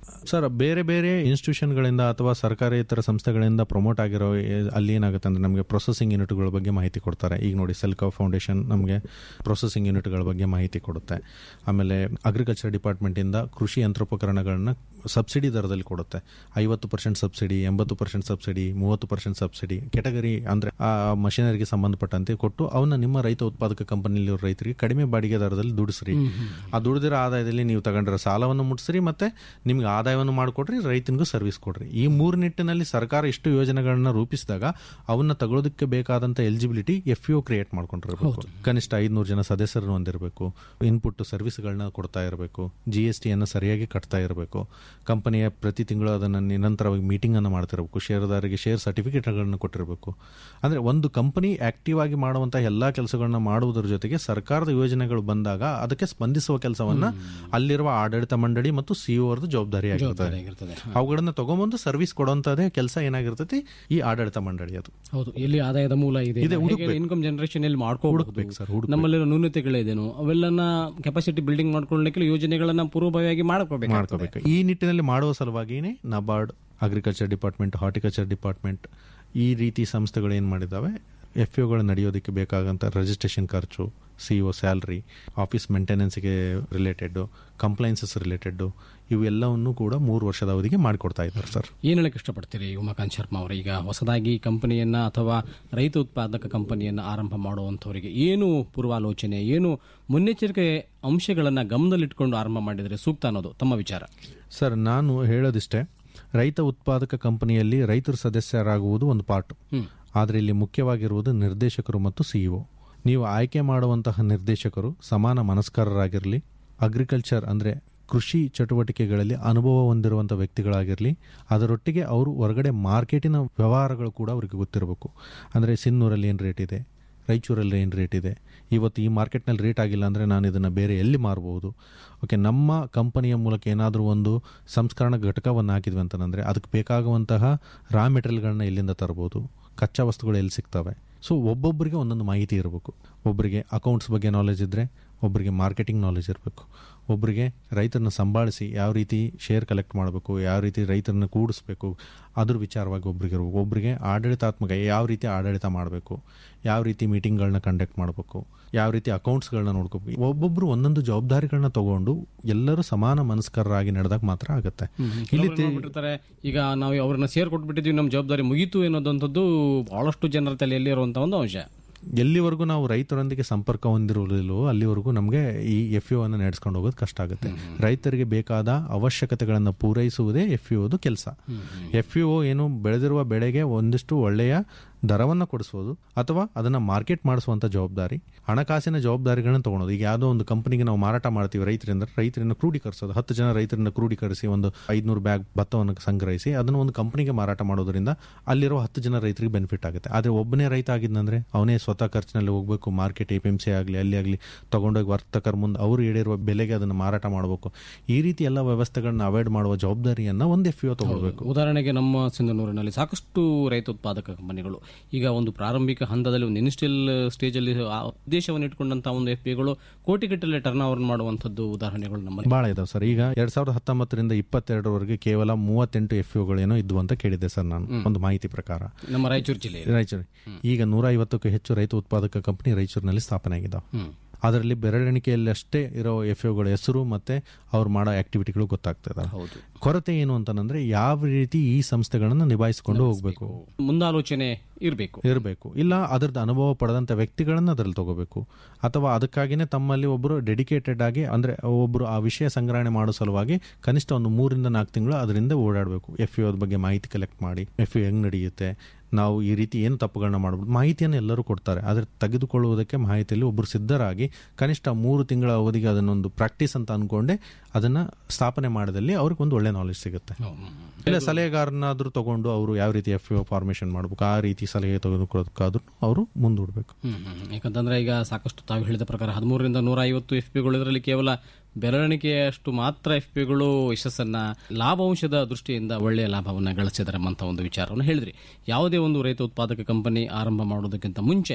D: ಸರ್ ಬೇರೆ ಬೇರೆ ಇನ್ಸ್ಟಿಟ್ಯೂಷನ್ಗಳಿಂದ ಅಥವಾ ಸರ್ಕಾರೇತರ ಸಂಸ್ಥೆಗಳಿಂದ ಪ್ರಮೋಟ್ ಆಗಿರೋ ಏ- ಅಲ್ಲಿ ಏನಾಗುತ್ತೆ ಅಂದ್ರೆ ನಮಗೆ ಪ್ರೊಸೆಸಿಂಗ್ ಯೂನಿಟ್ಗಳ ಬಗ್ಗೆ ಮಾಹಿತಿ ಕೊಡ್ತಾರೆ ಈಗ ನೋಡಿ ಸೆಲ್ಕಾ ಫೌಂಡೇಶನ್ ನಮಗೆ ಪ್ರೊಸೆಸಿಂಗ್ ಯೂನಿಟ್ಗಳ ಬಗ್ಗೆ ಮಾಹಿತಿ ಕೊಡುತ್ತೆ ಆಮೇಲೆ ಅಗ್ರಿಕಲ್ಚರ್ ಡಿಪಾರ್ಟ್ಮೆಂಟಿಂದ ಕೃಷಿ ಯಂತ್ರೋಪಕರಣಗಳನ್ನ ಸಬ್ಸಿಡಿ ದರದಲ್ಲಿ ಕೊಡುತ್ತೆ ಐವತ್ತು ಪರ್ಸೆಂಟ್ ಸಬ್ಸಿಡಿ ಎಂಬತ್ತು ಪರ್ಸೆಂಟ್ ಸಬ್ಸಿಡಿ ಮೂವತ್ತು ಪರ್ಸೆಂಟ್ ಸಬ್ಸಿಡಿ ಕೆಟಗರಿ ಅಂದ್ರೆ ಆ ಮಷಿನರಿಗೆ ಸಂಬಂಧಪಟ್ಟಂತೆ ಕೊಟ್ಟು ಅವನ್ನ ನಿಮ್ಮ ರೈತ ಉತ್ಪಾದಕ ಕಂಪನಿಯಲ್ಲಿ ರೈತರಿಗೆ ಕಡಿಮೆ ಬಾಡಿಗೆ ದರದಲ್ಲಿ ದುಡಿಸ್ರಿ ಆ ದುಡಿದಿರೋ ಆದಾಯದಲ್ಲಿ ನೀವು ತಗೊಂಡಿರೋ ಸಾಲವನ್ನು ಮುಟ್ಸ್ರಿ ಮತ್ತೆ ನಿಮ್ಗೆ ಆದಾಯವನ್ನು ಮಾಡಿಕೊಡ್ರಿ ರೈತನಿಗೂ ಸರ್ವಿಸ್ ಕೊಡ್ರಿ ಈ ಮೂರು ನಿಟ್ಟಿನಲ್ಲಿ ಸರ್ಕಾರ ಇಷ್ಟು ಯೋಜನೆಗಳನ್ನ ರೂಪಿಸಿದಾಗ ಅವನ್ನ ತಗೊಳ್ಳೋದಕ್ಕೆ ಬೇಕಾದಂತ ಎಲಿಜಿಬಿಲಿಟಿ ಎಫ್ ಯು ಕ್ರಿಯೇಟ್ ಮಾಡ್ಕೊಂಡಿರಬೇಕು ಕನಿಷ್ಠ ಐದ್ನೂರು ಜನ ಸದಸ್ಯರನ್ನು ಹೊಂದಿರಬೇಕು ಇನ್ಪುಟ್ ಸರ್ವಿಸ್ಗಳನ್ನ ಕೊಡ್ತಾ ಇರಬೇಕು ಜಿ ಎಸ್ ಟಿ ಅನ್ನು ಸರಿಯಾಗಿ ಕಟ್ತಾ ಇರಬೇಕು ಕಂಪನಿಯ ಪ್ರತಿ ತಿಂಗಳು ಅದನ್ನು ನಿರಂತರವಾಗಿ ಮೀಟಿಂಗ್ ಅನ್ನು ಮಾಡ್ತಿರಬೇಕು ಷೇರುದಾರರಿಗೆ ಶೇರ್ ಸರ್ಟಿಫಿಕೇಟ್ಗಳನ್ನು ಕೊಟ್ಟಿರಬೇಕು ಅಂದ್ರೆ ಒಂದು ಕಂಪನಿ ಆಕ್ಟಿವ್ ಆಗಿ ಮಾಡುವಂತ ಎಲ್ಲಾ ಕೆಲಸಗಳನ್ನ ಮಾಡುವುದರ ಜೊತೆಗೆ ಸರ್ಕಾರದ ಯೋಜನೆಗಳು ಬಂದಾಗ ಅದಕ್ಕೆ ಸ್ಪಂದಿಸುವ ಕೆಲಸವನ್ನ ಅಲ್ಲಿರುವ ಆಡಳಿತ ಮಂಡಳಿ ಮತ್ತು ಸಿಇಒ ಅವ್ರದ್ದು ಜವಾಬ್ದಾರಿ ಆಗಿರ್ತದೆ
C: ಆಗಿರ್ತದೆ
D: ಅವುಗಳನ್ನ ತಗೊಂಬಂದು ಸರ್ವಿಸ್ ಕೊಡುವಂತದೇ ಕೆಲಸ ಏನಾಗಿರ್ತೈತಿ ಈ ಆಡಳಿತ ಮಂಡಳಿ ಅದು
C: ಹೌದು ಎಲ್ಲಿ ಆದಾಯದ ಮೂಲ ಇದೆ
D: ಇದೆ, ಹುಡುಕ್ಬೇಕು.
C: ಇನ್ಕಮ್ ಜನರೇಷನ್ ಎಲ್ಲಿ
D: ಹುಡುಕ್ಬೇಕು ಸರ್,
C: ಮಾಡ್ಕೋಬಹುದು
D: ಹುಡುಕ್ಬೇಕು.
C: ನಮ್ಮಲ್ಲಿರೋ ನ್ಯೂನತೆಗಳೇದೇನು ಅವೆಲ್ಲನ ಕೆಪಾಸಿಟಿ ಬಿಲ್ಡಿಂಗ್ ಮಾಡ್ಕೊಳ್ಳಿಕ್ಕೆ ಯೋಜನೆಗಳನ್ನ ಪೂರ್ವಭಾವಿಯಾಗಿ ಮಾಡ್ಕೋಬೇಕು
D: ಮಾಡ್ಕೋಬೇಕು ಈ ನಿಟ್ಟಿನಲ್ಲಿ ಮಾಡುವ ಸಲುವಾಗಿನೇ NABARD agriculture department horticulture department ಈ ರೀತಿ ಸಂಸ್ಥೆಗಳು ಏನು ಮಾಡಿದಾವೆ ಎಫ್ ಗಳು ನಡೆಯೋದಕ್ಕೆ ಬೇಕಾಗಂತ ರಿಜಿಸ್ಟ್ರೇಷನ್ ಖರ್ಚು ಸಿ ಒ ಸ್ಯಾಲ್ರಿ ಆಫೀಸ್ ಮೇಂಟೆನೆನ್ಸ್ಗೆ ರಿಲೇಟೆಡ್ ಕಂಪ್ಲೈನ್ಸಸ್ ರಿಲೇಟೆಡ್ ಇವೆಲ್ಲವನ್ನು ಕೂಡ ಮೂರು ವರ್ಷದ ಅವಧಿಗೆ ಮಾಡಿಕೊಡ್ತಾ ಇದ್ದಾರೆ ಸರ್
C: ಏನ್ ಹೇಳಕ್ ಇಷ್ಟಪಡ್ತೀರಿ ಉಮಾಕಾಂತ್ ಶರ್ಮಾ ಅವರು ಈಗ ಹೊಸದಾಗಿ ಕಂಪನಿಯನ್ನ ಅಥವಾ ರೈತ ಉತ್ಪಾದಕ ಕಂಪನಿಯನ್ನ ಆರಂಭ ಮಾಡುವಂತವರಿಗೆ ಏನು ಪೂರ್ವಾಲೋಚನೆ ಏನು ಮುನ್ನೆಚ್ಚರಿಕೆ ಅಂಶಗಳನ್ನ ಗಮನದಲ್ಲಿಟ್ಕೊಂಡು ಆರಂಭ ಮಾಡಿದರೆ ಸೂಕ್ತ ಅನ್ನೋದು ತಮ್ಮ ವಿಚಾರ
D: ಸರ್ ನಾನು ಹೇಳೋದಿಷ್ಟೇ ರೈತ ಉತ್ಪಾದಕ ಕಂಪನಿಯಲ್ಲಿ ರೈತರು ಸದಸ್ಯರಾಗುವುದು ಒಂದು ಪಾರ್ಟ್ ಆದರೆ ಇಲ್ಲಿ ಮುಖ್ಯವಾಗಿರುವುದು ನಿರ್ದೇಶಕರು ಮತ್ತು ಸಿಇಒ ನೀವು ಆಯ್ಕೆ ಮಾಡುವಂತಹ ನಿರ್ದೇಶಕರು ಸಮಾನ ಮನಸ್ಕರರಾಗಿರಲಿ ಅಗ್ರಿಕಲ್ಚರ್ ಅಂದರೆ ಕೃಷಿ ಚಟುವಟಿಕೆಗಳಲ್ಲಿ ಅನುಭವ ಹೊಂದಿರುವಂಥ ವ್ಯಕ್ತಿಗಳಾಗಿರಲಿ ಅದರೊಟ್ಟಿಗೆ ಅವರು ಹೊರಗಡೆ ಮಾರ್ಕೆಟಿನ ವ್ಯವಹಾರಗಳು ಕೂಡ ಅವರಿಗೆ ಗೊತ್ತಿರಬೇಕು ಅಂದರೆ ಸಿನ್ನೂರಲ್ಲಿ ಏನು ರೇಟ್ ಇದೆ ರಾಯಚೂರಲ್ಲಿ ಏನು ರೇಟ್ ಇದೆ ಇವತ್ತು ಈ ಮಾರ್ಕೆಟ್ನಲ್ಲಿ ರೇಟ್ ಆಗಿಲ್ಲ ಅಂದರೆ ನಾನು ಇದನ್ನು ಬೇರೆ ಎಲ್ಲಿ ಮಾರಬಹುದು ಓಕೆ ನಮ್ಮ ಕಂಪನಿಯ ಮೂಲಕ ಏನಾದರೂ ಒಂದು ಸಂಸ್ಕರಣ ಘಟಕವನ್ನು ಹಾಕಿದ್ವಿ ಅಂತಂದರೆ ಅದಕ್ಕೆ ಬೇಕಾಗುವಂತಹ ರಾ ಮೆಟೀರಿಯಲ್ಗಳನ್ನ ಎಲ್ಲಿಂದ ತರ್ಬೋದು ಕಚ್ಚಾ ವಸ್ತುಗಳು ಎಲ್ಲಿ ಸಿಗ್ತವೆ ಸೊ ಒಬ್ಬೊಬ್ಬರಿಗೆ ಒಂದೊಂದು ಮಾಹಿತಿ ಇರಬೇಕು ಒಬ್ಬರಿಗೆ ಅಕೌಂಟ್ಸ್ ಬಗ್ಗೆ ನಾಲೆಜ್ ಇದ್ದರೆ ಒಬ್ಬರಿಗೆ ಮಾರ್ಕೆಟಿಂಗ್ ನಾಲೆಜ್ ಇರಬೇಕು ಒಬ್ಬರಿಗೆ ರೈತರನ್ನ ಸಂಭಾಳಿಸಿ ಯಾವ ರೀತಿ ಶೇರ್ ಕಲೆಕ್ಟ್ ಮಾಡಬೇಕು ಯಾವ ರೀತಿ ರೈತರನ್ನ ಕೂಡಿಸ್ಬೇಕು ಅದ್ರ ವಿಚಾರವಾಗಿ ಒಬ್ರಿಗೆ ಇರಬೇಕು ಒಬ್ಬರಿಗೆ ಆಡಳಿತಾತ್ಮಕ ಯಾವ ರೀತಿ ಆಡಳಿತ ಮಾಡಬೇಕು ಯಾವ ರೀತಿ ಮೀಟಿಂಗ್ಗಳನ್ನ ಕಂಡಕ್ಟ್ ಮಾಡಬೇಕು ಯಾವ ರೀತಿ ಅಕೌಂಟ್ಸ್ಗಳನ್ನ ನೋಡ್ಕೋಬೇಕು ಒಬ್ಬೊಬ್ರು ಒಂದೊಂದು ಜವಾಬ್ದಾರಿಗಳನ್ನ ತಗೊಂಡು ಎಲ್ಲರೂ ಸಮಾನ ಮನಸ್ಕರರಾಗಿ ನಡೆದಾಗ ಮಾತ್ರ ಆಗುತ್ತೆ ಇಲ್ಲಿ ತಿ-
C: ಬಿಟ್ಟಿರ್ತಾರೆ ಈಗ ನಾವು ಅವ್ರನ್ನ ಸೇರ್ ಕೊಟ್ಬಿಟ್ಟಿದ್ವಿ ನಮ್ಮ ಜವಾಬ್ದಾರಿ ಮುಗೀತು ಅನ್ನೋದಂಥದ್ದು ಬಹಳಷ್ಟು ಜನರ ತಲೆಯಲ್ಲಿ ಇರುವಂತಹ ಒಂದು ಅಂಶ
D: ಎಲ್ಲಿವರೆಗೂ ನಾವು ರೈತರೊಂದಿಗೆ ಸಂಪರ್ಕ ಹೊಂದಿರಲಿಲ್ಲವೋ ಅಲ್ಲಿವರೆಗೂ ನಮಗೆ ಈ ಎಫ್ ಯು ಅನ್ನು ನಡೆಸ್ಕೊಂಡು ಹೋಗೋದು ಕಷ್ಟ ಆಗುತ್ತೆ ರೈತರಿಗೆ ಬೇಕಾದ ಅವಶ್ಯಕತೆಗಳನ್ನು ಪೂರೈಸುವುದೇ ಎಫ್ ಯು ಕೆಲಸ ಎಫ್ ಯು ಏನು ಬೆಳೆದಿರುವ ಬೆಳೆಗೆ ಒಂದಿಷ್ಟು ಒಳ್ಳೆಯ ದರವನ್ನು ಕೊಡಿಸೋದು ಅಥವಾ ಅದನ್ನ ಮಾರ್ಕೆಟ್ ಮಾಡಿಸುವಂತ ಜವಾಬ್ದಾರಿ ಹಣಕಾಸಿನ ಜವಾಬ್ದಾರಿಗಳನ್ನ ತಗೊಳೋದು ಈಗ ಯಾವುದೋ ಒಂದು ಕಂಪನಿಗೆ ನಾವು ಮಾರಾಟ ಮಾಡ್ತೀವಿ ರೈತರಿಂದ ರೈತರನ್ನ ಕ್ರೋಢೀಕರಿಸೋದು ಹತ್ತು ಜನ ರೈತರನ್ನ ಕ್ರೋಢೀಕರಿಸಿ ಒಂದು ಐದುನೂರು ಬ್ಯಾಗ್ ಭತ್ತವನ್ನು ಸಂಗ್ರಹಿಸಿ ಅದನ್ನು ಒಂದು ಕಂಪನಿಗೆ ಮಾರಾಟ ಮಾಡೋದ್ರಿಂದ ಅಲ್ಲಿರೋ ಹತ್ತು ಜನ ರೈತರಿಗೆ ಬೆನಿಫಿಟ್ ಆಗುತ್ತೆ ಆದರೆ ಒಬ್ಬನೇ ರೈತ ಆಗಿದ್ದಂದ್ರೆ ಅವನೇ ಸ್ವತಃ ಖರ್ಚಿನಲ್ಲಿ ಹೋಗಬೇಕು market A P M C ಆಗಲಿ ಅಲ್ಲಿ ಆಗಲಿ ತಗೊಂಡೋಗಿ ವರ್ತಕರ ಮುಂದೆ ಅವರು ಹೇಳಿರುವ ಬೆಲೆಗೆ ಅದನ್ನು ಮಾರಾಟ ಮಾಡಬೇಕು ಈ ರೀತಿ ಎಲ್ಲ ವ್ಯವಸ್ಥೆಗಳನ್ನ ಅವಾಯ್ಡ್ ಮಾಡುವ ಜವಾಬ್ದಾರಿಯನ್ನ ಒಂದು ಎಫ್ ಯು ತಗೊಳ್ಬೇಕು
C: ಉದಾಹರಣೆಗೆ ನಮ್ಮ ಸಿಂಧನೂರಿನಲ್ಲಿ ಸಾಕಷ್ಟು ರೈತ ಉತ್ಪಾದಕ ಕಂಪನಿಗಳು ಈಗ ಒಂದು ಪ್ರಾರಂಭಿಕ ಹಂತದಲ್ಲಿ ಒಂದು ಇನಿಷಿಯಲ್ ಸ್ಟೇಜಲ್ಲಿ ಆ ಉದ್ದೇಶವನ್ನು ಇಟ್ಕೊಂಡಂತಹ ಒಂದು ಎಫ್ ಪಿಗಳು ಕೋಟಿಗಟ್ಟಲೆ ಟರ್ನ್ ಓವರ್ ಮಾಡುವಂತದ್ದು ಉದಾಹರಣೆಗಳು ನಮ್ಮಲ್ಲಿ
D: ಬಹಳ ಇದಾವೆ ಸರ್ ಈಗ ಎರಡ್ ಸಾವಿರದ ಹತ್ತೊಂಬತ್ತರಿಂದ ಇಪ್ಪತ್ತೆರಡರವರೆಗೆ ಕೇವಲ ಮೂವತ್ತೆಂಟು ಎಫ್ ಯುಗಳೇನೋ ಇದ್ವು ಅಂತ ಕೇಳಿದೆ ಸರ್ ನಾನು ಒಂದು ಮಾಹಿತಿ ಪ್ರಕಾರ
C: ನಮ್ಮ ರಾಯಚೂರು ಜಿಲ್ಲೆ
D: ರಾಯಚೂರು ಈಗ ನೂರ ಐವತ್ತಕ್ಕೂ ಹೆಚ್ಚು ರೈತ ಉತ್ಪಾದಕ ಕಂಪನಿ ರಾಯಚೂರಿನಲ್ಲಿ ಸ್ಥಾಪನೆ ಆಗಿದ್ದಾವೆ
C: ಹ್ಮ್
D: ಅದರಲ್ಲಿ ಬೆರಳೆಣಿಕೆಯಲ್ಲಿ ಅಷ್ಟೇ ಇರೋ ಎಫ್ ಯುಗಳ ಹೆಸರು ಮತ್ತೆ ಅವ್ರು ಮಾಡೋ ಆಕ್ಟಿವಿಟಿಗಳು ಗೊತ್ತಾಗ್ತಾ ಇದಾವೆ
C: ಹೌದು
D: ಕೊರತೆ ಏನು ಅಂತಂದ್ರೆ ಯಾವ ರೀತಿ ಈ ಸಂಸ್ಥೆಗಳನ್ನ ನಿಭಾಯಿಸಿಕೊಂಡು ಹೋಗ್ಬೇಕು
C: ಮುಂದಾಲೋಚನೆ ಇರಬೇಕು
D: ಇರಬೇಕು ಇಲ್ಲ ಅದರದ್ದು ಅನುಭವ ಪಡೆದಂತ ವ್ಯಕ್ತಿಗಳನ್ನ ಅದ್ರಲ್ಲಿ ತಗೋಬೇಕು ಅಥವಾ ಅದಕ್ಕಾಗಿನೇ ತಮ್ಮಲ್ಲಿ ಒಬ್ಬರು ಡೆಡಿಕೇಟೆಡ್ ಆಗಿ ಅಂದ್ರೆ ಒಬ್ಬರು ಆ ವಿಷಯ ಸಂಗ್ರಹಣೆ ಮಾಡೋ ಸಲುವಾಗಿ ಕನಿಷ್ಠ ಒಂದು ಮೂರಿಂದ ನಾಲ್ಕು ತಿಂಗಳು ಅದರಿಂದ ಓಡಾಡಬೇಕು ಎಫ್ ಯು ಬಗ್ಗೆ ಮಾಹಿತಿ ಕಲೆಕ್ಟ್ ಮಾಡಿ ಎಫ್ ಯು ಹೆಂಗ್ ನಡೆಯುತ್ತೆ ನಾವು ಈ ರೀತಿ ಏನು ತಪ್ಪುಗಳನ್ನ ಮಾಡ್ಬೋದು ಮಾಹಿತಿಯನ್ನು ಎಲ್ಲರೂ ಕೊಡ್ತಾರೆ ಆದರೆ ತೆಗೆದುಕೊಳ್ಳುವುದಕ್ಕೆ ಮಾಹಿತಿಯಲ್ಲಿ ಒಬ್ಬರು ಸಿದ್ಧರಾಗಿ ಕನಿಷ್ಠ ಮೂರು ತಿಂಗಳ ಅವಧಿಗೆ ಅದನ್ನೊಂದು ಪ್ರಾಕ್ಟೀಸ್ ಅಂತ ಅನ್ಕೊಂಡೆ ಅದನ್ನ ಸ್ಥಾಪನೆ ಮಾಡದಲ್ಲಿ ಅವ್ರಿಗೆ ಒಂದು ಒಳ್ಳೆ ನಾಲೆಜ್ ಸಿಗುತ್ತೆ ಇಲ್ಲ ಸಲಹೆಗಾರನಾದ್ರೂ ತಗೊಂಡು ಅವರು ಯಾವ ರೀತಿ ಎಫ್ ಯು ಫಾರ್ಮೇಶನ್ ಮಾಡ್ಬೇಕು ಆ ರೀತಿ ಸಲಹೆ ತೆಗೆದುಕೊಳ್ಳೋದಕ್ಕಾದ್ರೂ ಅವರು ಮುಂದೂಡಬೇಕು
C: ಹ್ಮ್, ಹ್ಮ್. ಯಾಕಂತಂದ್ರೆ ಈಗ ಸಾಕಷ್ಟು ತಾವು ಹೇಳಿದ ಪ್ರಕಾರ ಹದಿಮೂರರಿಂದ ನೂರ ಐವತ್ತು ಎಫ್ ಪಿಗಳು ಇದರಲ್ಲಿ ಕೇವಲ ಬೆರಳಿಕೆಯಷ್ಟು ಮಾತ್ರ ಎಫ್ ಪಿಗಳು ಯಶಸ್ಸನ್ನ ಲಾಭಾಂಶದ ದೃಷ್ಟಿಯಿಂದ ಒಳ್ಳೆಯ ಲಾಭವನ್ನು ಗಳಿಸಿದ್ದಾರೆ ಅಂತ ಒಂದು ವಿಚಾರವನ್ನು ಹೇಳಿದ್ರಿ ಯಾವುದೇ ಒಂದು ರೈತ ಉತ್ಪಾದಕ ಕಂಪನಿ ಆರಂಭ ಮಾಡೋದಕ್ಕಿಂತ ಮುಂಚೆ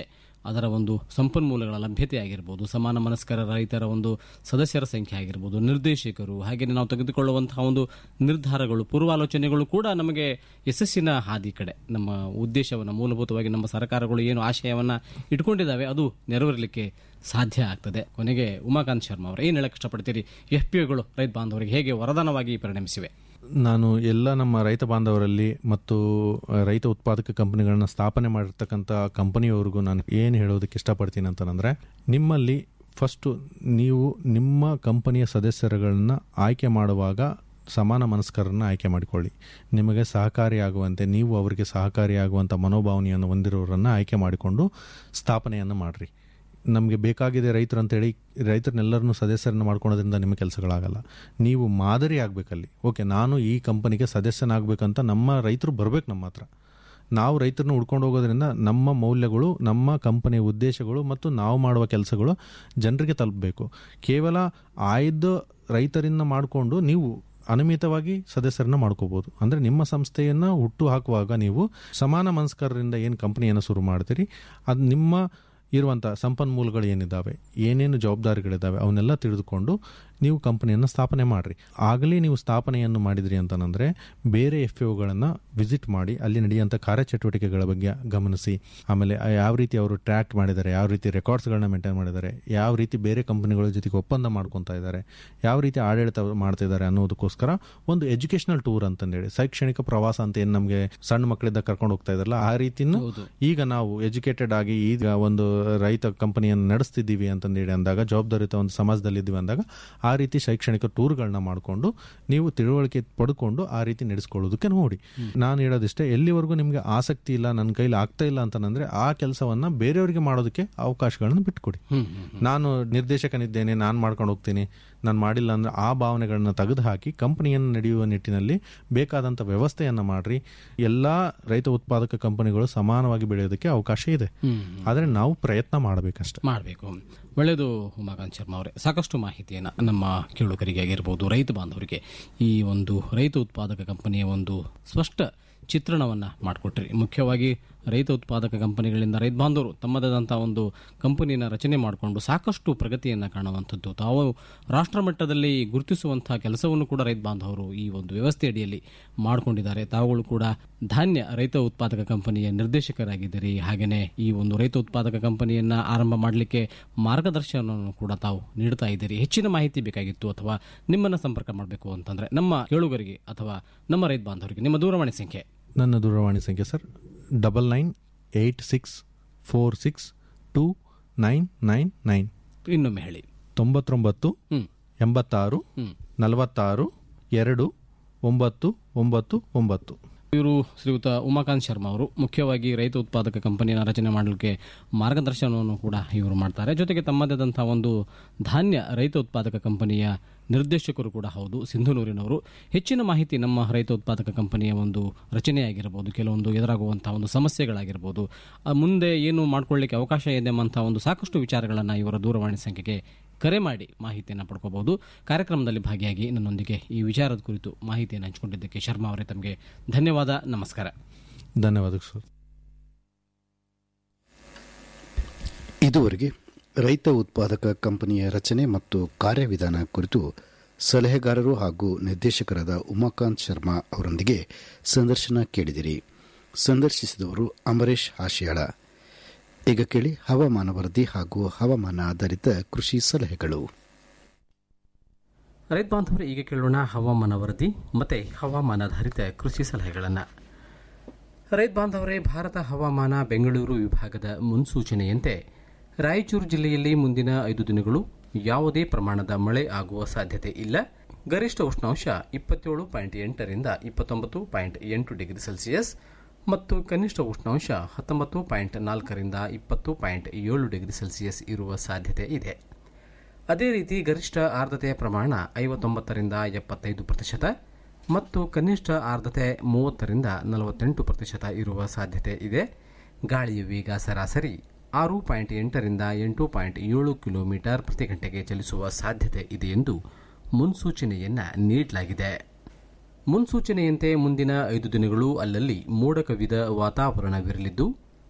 C: ಅದರ ಒಂದು ಸಂಪನ್ಮೂಲಗಳ ಲಭ್ಯತೆ ಆಗಿರ್ಬೋದು ಸಮಾನ ಮನಸ್ಕರ ರೈತರ ಒಂದು ಸದಸ್ಯರ ಸಂಖ್ಯೆ ಆಗಿರ್ಬೋದು ನಿರ್ದೇಶಕರು ಹಾಗೆಯೇ ನಾವು ತೆಗೆದುಕೊಳ್ಳುವಂತಹ ಒಂದು ನಿರ್ಧಾರಗಳು ಪೂರ್ವಾಲೋಚನೆಗಳು ಕೂಡ ನಮಗೆ ಯಶಸ್ಸಿನ ಹಾದಿ ಕಡೆ ನಮ್ಮ ಉದ್ದೇಶವನ್ನು ಮೂಲಭೂತವಾಗಿ ನಮ್ಮ ಸರ್ಕಾರಗಳು ಏನು ಆಶಯವನ್ನ ಇಟ್ಕೊಂಡಿದ್ದಾವೆ ಅದು ನೆರವೇರಲಿಕ್ಕೆ ಸಾಧ್ಯ ಆಗ್ತದೆ ಕೊನೆಗೆ ಉಮಾಕಾಂತ್ ಶರ್ಮಾ ಅವರು ಏನು ಹೇಳಕ್ ಇಷ್ಟಪಡ್ತೀರಿ ಎಫ್ ಪಿ ಒಗಳು ರೈತ ಬಾಂಧವರಿಗೆ ಹೇಗೆ ವರದಾನವಾಗಿ ಪರಿಣಮಿಸಿವೆ
D: ನಾನು ಎಲ್ಲ ನಮ್ಮ ರೈತ ಬಾಂಧವರಲ್ಲಿ ಮತ್ತು ಆ, ರೈತ ಉತ್ಪಾದಕ ಕಂಪನಿಗಳನ್ನ ಸ್ಥಾಪನೆ ಮಾಡಿರ್ತಕ್ಕಂಥ ಕಂಪನಿಯವರಿಗೂ ನಾನು ಏನು ಹೇಳೋದಕ್ಕೆ ಇಷ್ಟಪಡ್ತೀನಿ ಅಂತಂದರೆ ನಿಮ್ಮಲ್ಲಿ ಫಸ್ಟು ನೀವು ನಿಮ್ಮ ಕಂಪನಿಯ ಸದಸ್ಯರುಗಳನ್ನ ಆಯ್ಕೆ ಮಾಡುವಾಗ ಸಮಾನ ಮನಸ್ಕರನ್ನ ಆಯ್ಕೆ ಮಾಡಿಕೊಳ್ಳಿ ನಿಮಗೆ ಸಹಕಾರಿಯಾಗುವಂತೆ ನೀವು ಅವರಿಗೆ ಸಹಕಾರಿಯಾಗುವಂಥ ಮನೋಭಾವನೆಯನ್ನು ಹೊಂದಿರೋರನ್ನು ಆಯ್ಕೆ ಮಾಡಿಕೊಂಡು ಸ್ಥಾಪನೆಯನ್ನು ಮಾಡಿರಿ ನಮಗೆ ಬೇಕಾಗಿದೆ ರೈತರು ಅಂತೇಳಿ ರೈತರನ್ನೆಲ್ಲರನ್ನೂ ಸದಸ್ಯರನ್ನು ಮಾಡ್ಕೊಳೋದ್ರಿಂದ ನಿಮ್ಮ ಕೆಲಸಗಳಾಗಲ್ಲ ನೀವು ಮಾದರಿ ಆಗಬೇಕಲ್ಲಿ ಓಕೆ ನಾನು ಈ ಕಂಪನಿಗೆ ಸದಸ್ಯನಾಗಬೇಕಂತ ನಮ್ಮ ರೈತರು ಬರಬೇಕು ನಮ್ಮ ಹತ್ರ ನಾವು ರೈತರನ್ನ ಹುಡ್ಕೊಂಡು ಹೋಗೋದ್ರಿಂದ ನಮ್ಮ ಮೌಲ್ಯಗಳು ನಮ್ಮ ಕಂಪನಿಯ ಉದ್ದೇಶಗಳು ಮತ್ತು ನಾವು ಮಾಡುವ ಕೆಲಸಗಳು ಜನರಿಗೆ ತಲುಪಬೇಕು ಕೇವಲ ಆಯ್ದ ರೈತರಿಂದ ಮಾಡಿಕೊಂಡು ನೀವು ಅನಿಯಮಿತವಾಗಿ ಸದಸ್ಯರನ್ನ ಮಾಡ್ಕೋಬಹುದು ಅಂದ್ರೆ ನಿಮ್ಮ ಸಂಸ್ಥೆಯನ್ನ ಹುಟ್ಟು ಹಾಕುವಾಗ ನೀವು ಸಮಾನ ಮನಸ್ಕರರಿಂದ ಏನು ಕಂಪನಿಯನ್ನು ಶುರು ಮಾಡ್ತೀರಿ ಅದು ನಿಮ್ಮ ಇರುವಂಥ ಸಂಪನ್ಮೂಲಗಳು ಏನಿದ್ದಾವೆ ಏನೇನು ಜವಾಬ್ದಾರಿಗಳಿದ್ದಾವೆ ಅವನ್ನೆಲ್ಲ ತಿಳಿದುಕೊಂಡು ನೀವು ಕಂಪನಿಯನ್ನು ಸ್ಥಾಪನೆ ಮಾಡಿರಿ ಆಗಲೇ ನೀವು ಸ್ಥಾಪನೆಯನ್ನು ಮಾಡಿದ್ರಿ ಅಂತಂದರೆ ಬೇರೆ ಎಫ್ ಒಗಳನ್ನು ವಿಸಿಟ್ ಮಾಡಿ ಅಲ್ಲಿ ನಡೆಯುವಂಥ ಕಾರ್ಯಚಟುವಟಿಕೆಗಳ ಬಗ್ಗೆ ಗಮನಿಸಿ ಆಮೇಲೆ ಆ ಯಾವ ರೀತಿ ಅವರು ಟ್ರ್ಯಾಕ್ ಮಾಡಿದ್ದಾರೆ ಯಾವ ರೀತಿ ರೆಕಾರ್ಡ್ಸ್ಗಳನ್ನ ಮೇಂಟೈನ್ ಮಾಡಿದ್ದಾರೆ ಯಾವ ರೀತಿ ಬೇರೆ ಕಂಪನಿಗಳ ಜೊತೆಗೆ ಒಪ್ಪಂದ ಮಾಡ್ಕೊತಾ ಇದ್ದಾರೆ ಯಾವ ರೀತಿ ಆಡಳಿತ ಮಾಡ್ತಾ ಇದ್ದಾರೆ ಅನ್ನೋದಕ್ಕೋಸ್ಕರ ಒಂದು ಎಜುಕೇಷನಲ್ ಟೂರ್ ಅಂತಂದೇಳಿ ಶೈಕ್ಷಣಿಕ ಪ್ರವಾಸ ಅಂತ ಏನು ನಮಗೆ ಸಣ್ಣ ಮಕ್ಕಳಿಂದ ಕರ್ಕೊಂಡು ಹೋಗ್ತಾ ಇದಾರಲ್ಲ ಆ ರೀತಿನೂ ಈಗ ನಾವು ಎಜುಕೇಟೆಡ್ ಆಗಿ ಈಗ ಒಂದು ರೈತ ಕಂಪನಿಯನ್ನು ನಡೆಸ್ತಿದ್ದೀವಿ ಅಂತಂದೇಳಿ ಅಂದಾಗ ಜವಾಬ್ದಾರಿಯುತ ಒಂದು ಸಮಾಜದಲ್ಲಿ ಇದ್ದೀವಿ ಅಂದಾಗ ಆ ರೀತಿ ಶೈಕ್ಷಣಿಕ ಟೂರ್ಗಳನ್ನ ಮಾಡಿಕೊಂಡು ನೀವು ತಿಳುವಳಿಕೆ ಪಡ್ಕೊಂಡು ಆ ರೀತಿ ನಡೆಸ್ಕೊಳ್ಳೋದಕ್ಕೆ ನೋಡಿ ನಾನು ಹೇಳೋದಿಷ್ಟೇ ಎಲ್ಲಿವರೆಗೂ ನಿಮಗೆ ಆಸಕ್ತಿ ಇಲ್ಲ ನನ್ನ ಕೈಲಿ ಆಗ್ತಾ ಇಲ್ಲ ಅಂತಂದ್ರೆ ಆ ಕೆಲಸವನ್ನ ಬೇರೆಯವರಿಗೆ ಮಾಡೋದಕ್ಕೆ ಅವಕಾಶಗಳನ್ನು ಬಿಟ್ಕೊಡಿ ನಾನು ನಿರ್ದೇಶಕನಿದ್ದೇನೆ ನಾನು ಮಾಡ್ಕೊಂಡು ಹೋಗ್ತೀನಿ ನಾನು ಮಾಡಿಲ್ಲ ಅಂದ್ರೆ ಆ ಭಾವನೆಗಳನ್ನ ತೆಗೆದುಹಾಕಿ ಕಂಪನಿಯನ್ನು ನಡೆಯುವ ನಿಟ್ಟಿನಲ್ಲಿ ಬೇಕಾದಂಥ ವ್ಯವಸ್ಥೆಯನ್ನು ಮಾಡ್ರಿ ಎಲ್ಲ ರೈತ ಉತ್ಪಾದಕ ಕಂಪನಿಗಳು ಸಮಾನವಾಗಿ ಬೆಳೆಯೋದಕ್ಕೆ ಅವಕಾಶ ಇದೆ ಆದರೆ ನಾವು ಪ್ರಯತ್ನ ಮಾಡಬೇಕಷ್ಟೆ
C: ಮಾಡಬೇಕು ಒಳ್ಳೆಯದು ಉಮಾಕಾಂತ್ ಶರ್ಮಾ ಅವರೇ ಸಾಕಷ್ಟು ಮಾಹಿತಿಯನ್ನು ನಮ್ಮ ಕೇಳುಗರಿಗೆ ಆಗಿರ್ಬೋದು ರೈತ ಬಾಂಧವರಿಗೆ ಈ ಒಂದು ರೈತ ಉತ್ಪಾದಕ ಕಂಪನಿಯ ಒಂದು ಸ್ಪಷ್ಟ ಚಿತ್ರಣವನ್ನು ಮಾಡಿಕೊಟ್ರಿ ಮುಖ್ಯವಾಗಿ ರೈತ ಉತ್ಪಾದಕ ಕಂಪನಿಗಳಿಂದ ರೈತ ಬಾಂಧವರು ತಮ್ಮದಾದಂಥ ಒಂದು ಕಂಪನಿಯನ್ನು ರಚನೆ ಮಾಡಿಕೊಂಡು ಸಾಕಷ್ಟು ಪ್ರಗತಿಯನ್ನು ಕಾಣುವಂಥದ್ದು ತಾವು ರಾಷ್ಟ್ರ ಮಟ್ಟದಲ್ಲಿ ಗುರುತಿಸುವಂಥ ಕೆಲಸವನ್ನು ಕೂಡ ರೈತ ಬಾಂಧವರು ಈ ಒಂದು ವ್ಯವಸ್ಥೆ ಅಡಿಯಲ್ಲಿ ಮಾಡಿಕೊಂಡಿದ್ದಾರೆ ತಾವುಗಳು ಕೂಡ ಧಾನ್ಯ ರೈತ ಉತ್ಪಾದಕ ಕಂಪನಿಯ ನಿರ್ದೇಶಕರಾಗಿದ್ದೀರಿ ಹಾಗೆಯೇ ಈ ಒಂದು ರೈತ ಉತ್ಪಾದಕ ಕಂಪನಿಯನ್ನು ಆರಂಭ ಮಾಡಲಿಕ್ಕೆ ಮಾರ್ಗದರ್ಶನವನ್ನು ಕೂಡ ತಾವು ನೀಡ್ತಾ ಇದ್ದೀರಿ ಹೆಚ್ಚಿನ ಮಾಹಿತಿ ಬೇಕಾಗಿತ್ತು ಅಥವಾ ನಿಮ್ಮನ್ನು ಸಂಪರ್ಕ ಮಾಡಬೇಕು ಅಂತಂದ್ರೆ ನಮ್ಮ ಕೇಳುಗರಿಗೆ ಅಥವಾ ನಮ್ಮ ರೈತ ಬಾಂಧವರಿಗೆ ನಿಮ್ಮ ದೂರವಾಣಿ ಸಂಖ್ಯೆ
D: ನನ್ನ ದೂರವಾಣಿ ಸಂಖ್ಯೆ sir double nine eight six four six two nine nine nine
C: ಇನ್ನೊಮ್ಮೆ ಹೇಳಿ
D: ತೊಂಬತ್ತೊಂಬತ್ತು
C: ಹ್ಮ್
D: ಎಂಬತ್ತಾರು
C: ಹ್ಮ್
D: ನಲವತ್ತಾರು ಎರಡು ಒಂಬತ್ತು ಒಂಬತ್ತು ಒಂಬತ್ತು
C: ಇವರು ಶ್ರೀಯುತ ಉಮಾಕಾಂತ್ ಶರ್ಮಾ ಅವರು ಮುಖ್ಯವಾಗಿ ರೈತ ಉತ್ಪಾದಕ ಕಂಪನಿಯನ್ನು ರಚನೆ ಮಾಡಲಿಕ್ಕೆ ಮಾರ್ಗದರ್ಶನವನ್ನು ಕೂಡ ಇವರು ಮಾಡ್ತಾರೆ ಜೊತೆಗೆ ತಮ್ಮದಾದಂತಹ ಒಂದು ಧಾನ್ಯ ರೈತ ಉತ್ಪಾದಕ ಕಂಪನಿಯ ನಿರ್ದೇಶಕರು ಕೂಡ ಹೌದು ಸಿಂಧುನೂರಿನವರು ಹೆಚ್ಚಿನ ಮಾಹಿತಿ ನಮ್ಮ ರೈತ ಉತ್ಪಾದಕ ಕಂಪನಿಯ ಒಂದು ರಚನೆಯಾಗಿರ್ಬೋದು ಕೆಲವೊಂದು ಎದುರಾಗುವಂತಹ ಒಂದು ಸಮಸ್ಯೆಗಳಾಗಿರ್ಬೋದು ಆ ಮುಂದೆ ಏನು ಮಾಡ್ಕೊಳ್ಳಿಕ್ಕೆ ಅವಕಾಶ ಇದೆ ಎಂಬಂತಹ ಒಂದು ಸಾಕಷ್ಟು ವಿಚಾರಗಳನ್ನು ಇವರ ದೂರವಾಣಿ ಸಂಖ್ಯೆಗೆ ಕರೆ ಮಾಡಿ ಮಾಹಿತಿಯನ್ನು ಪಡ್ಕೋಬಹುದು ಕಾರ್ಯಕ್ರಮದಲ್ಲಿ ಭಾಗಿಯಾಗಿ ನನ್ನೊಂದಿಗೆ ಈ ವಿಚಾರದ ಕುರಿತು ಮಾಹಿತಿಯನ್ನು ಹಂಚಿಕೊಂಡಿದ್ದಕ್ಕೆ ಶರ್ಮಾ ಅವರೇ ತಮಗೆ ಧನ್ಯವಾದ ನಮಸ್ಕಾರ
D: ಧನ್ಯವಾದ ಸರ್
B: ಇದುವರೆಗೆ ರೈತ ಉತ್ಪಾದಕ ಕಂಪನಿಯ ರಚನೆ ಮತ್ತು ಕಾರ್ಯವಿಧಾನ ಕುರಿತು ಸಲಹೆಗಾರರು ಹಾಗೂ ನಿರ್ದೇಶಕರಾದ ಉಮಾಕಾಂತ್ ಶರ್ಮಾ ಅವರೊಂದಿಗೆ ಸಂದರ್ಶನ ಕೇಳಿದಿರಿ ಸಂದರ್ಶಿಸಿದವರು ಅಮರೇಶ್ ಹಾಶಿಯಾಳ ಈಗ ಕೇಳಿ ಹವಾಮಾನ ವರದಿ ಹಾಗೂ ಹವಾಮಾನ ಆಧಾರಿತ ಕೃಷಿ ಸಲಹೆಗಳು
C: ರೈತ ಬಾಂಧವರು ಈಗ ಕೇಳೋಣ ಹವಾಮಾನ ವರದಿ ಮತ್ತೆ ಹವಾಮಾನಾಧಾರಿತ ಕೃಷಿ ಸಲಹೆಗಳನ್ನು ರೈತ ಬಾಂಧವರೇ ಭಾರತ ಹವಾಮಾನ ಬೆಂಗಳೂರು ವಿಭಾಗದ ಮುನ್ಸೂಚನೆಯಂತೆ ರಾಯಚೂರು ಜಿಲ್ಲೆಯಲ್ಲಿ ಮುಂದಿನ ಐದು ದಿನಗಳು ಯಾವುದೇ ಪ್ರಮಾಣದ ಮಳೆ ಆಗುವ ಸಾಧ್ಯತೆ ಇಲ್ಲ ಗರಿಷ್ಠ ಉಷ್ಣಾಂಶ ಇಪ್ಪತ್ತೇಳು ಪಾಯಿಂಟ್ ಎಂಟರಿಂದ ಇಪ್ಪತ್ತೊಂಬತ್ತು ಪಾಯಿಂಟ್ ಎಂಟು ಡಿಗ್ರಿ ಸೆಲ್ಸಿಯಸ್ ಮತ್ತು ಕನಿಷ್ಠ ಉಷ್ಣಾಂಶ ಹತ್ತೊಂಬತ್ತು ಪಾಯಿಂಟ್ ನಾಲ್ಕರಿಂದ ಇಪ್ಪತ್ತು ಪಾಯಿಂಟ್ ಏಳು ಡಿಗ್ರಿ ಸೆಲ್ಸಿಯಸ್ ಇರುವ ಸಾಧ್ಯತೆ ಇದೆ ಅದೇ ರೀತಿ ಗರಿಷ್ಠ ಆರ್ದ್ರತೆಯ ಪ್ರಮಾಣ ಐವತ್ತೊಂಬತ್ತರಿಂದ ಎಪ್ಪತ್ತೈದು ಪ್ರತಿಶತ ಮತ್ತು ಕನಿಷ್ಠ ಆರ್ದ್ರತೆ ಮೂವತ್ತರಿಂದ ನಲವತ್ತೆಂಟು ಪ್ರತಿಶತ ಇರುವ ಸಾಧ್ಯತೆ ಇದೆ ಗಾಳಿಯ ವೇಗ ಸರಾಸರಿ ಆರು ಪಾಯಿಂಟ್ ಎಂಟರಿಂದ ಎಂಟು ಪಾಯಿಂಟ್ ಏಳು ಕಿಲೋಮೀಟರ್ ಪ್ರತಿ ಗಂಟೆಗೆ ಚಲಿಸುವ ಸಾಧ್ಯತೆ ಇದೆ ಎಂದು ಮುನ್ಸೂಚನೆಯನ್ನ ನೀಡಲಾಗಿದೆ ಮುನ್ಸೂಚನೆಯಂತೆ ಮುಂದಿನ ಐದು ದಿನಗಳು ಅಲ್ಲಲ್ಲಿ ಮೋಡ ಕವಿದ ವಾತಾವರಣವಿರಲಿದ್ದು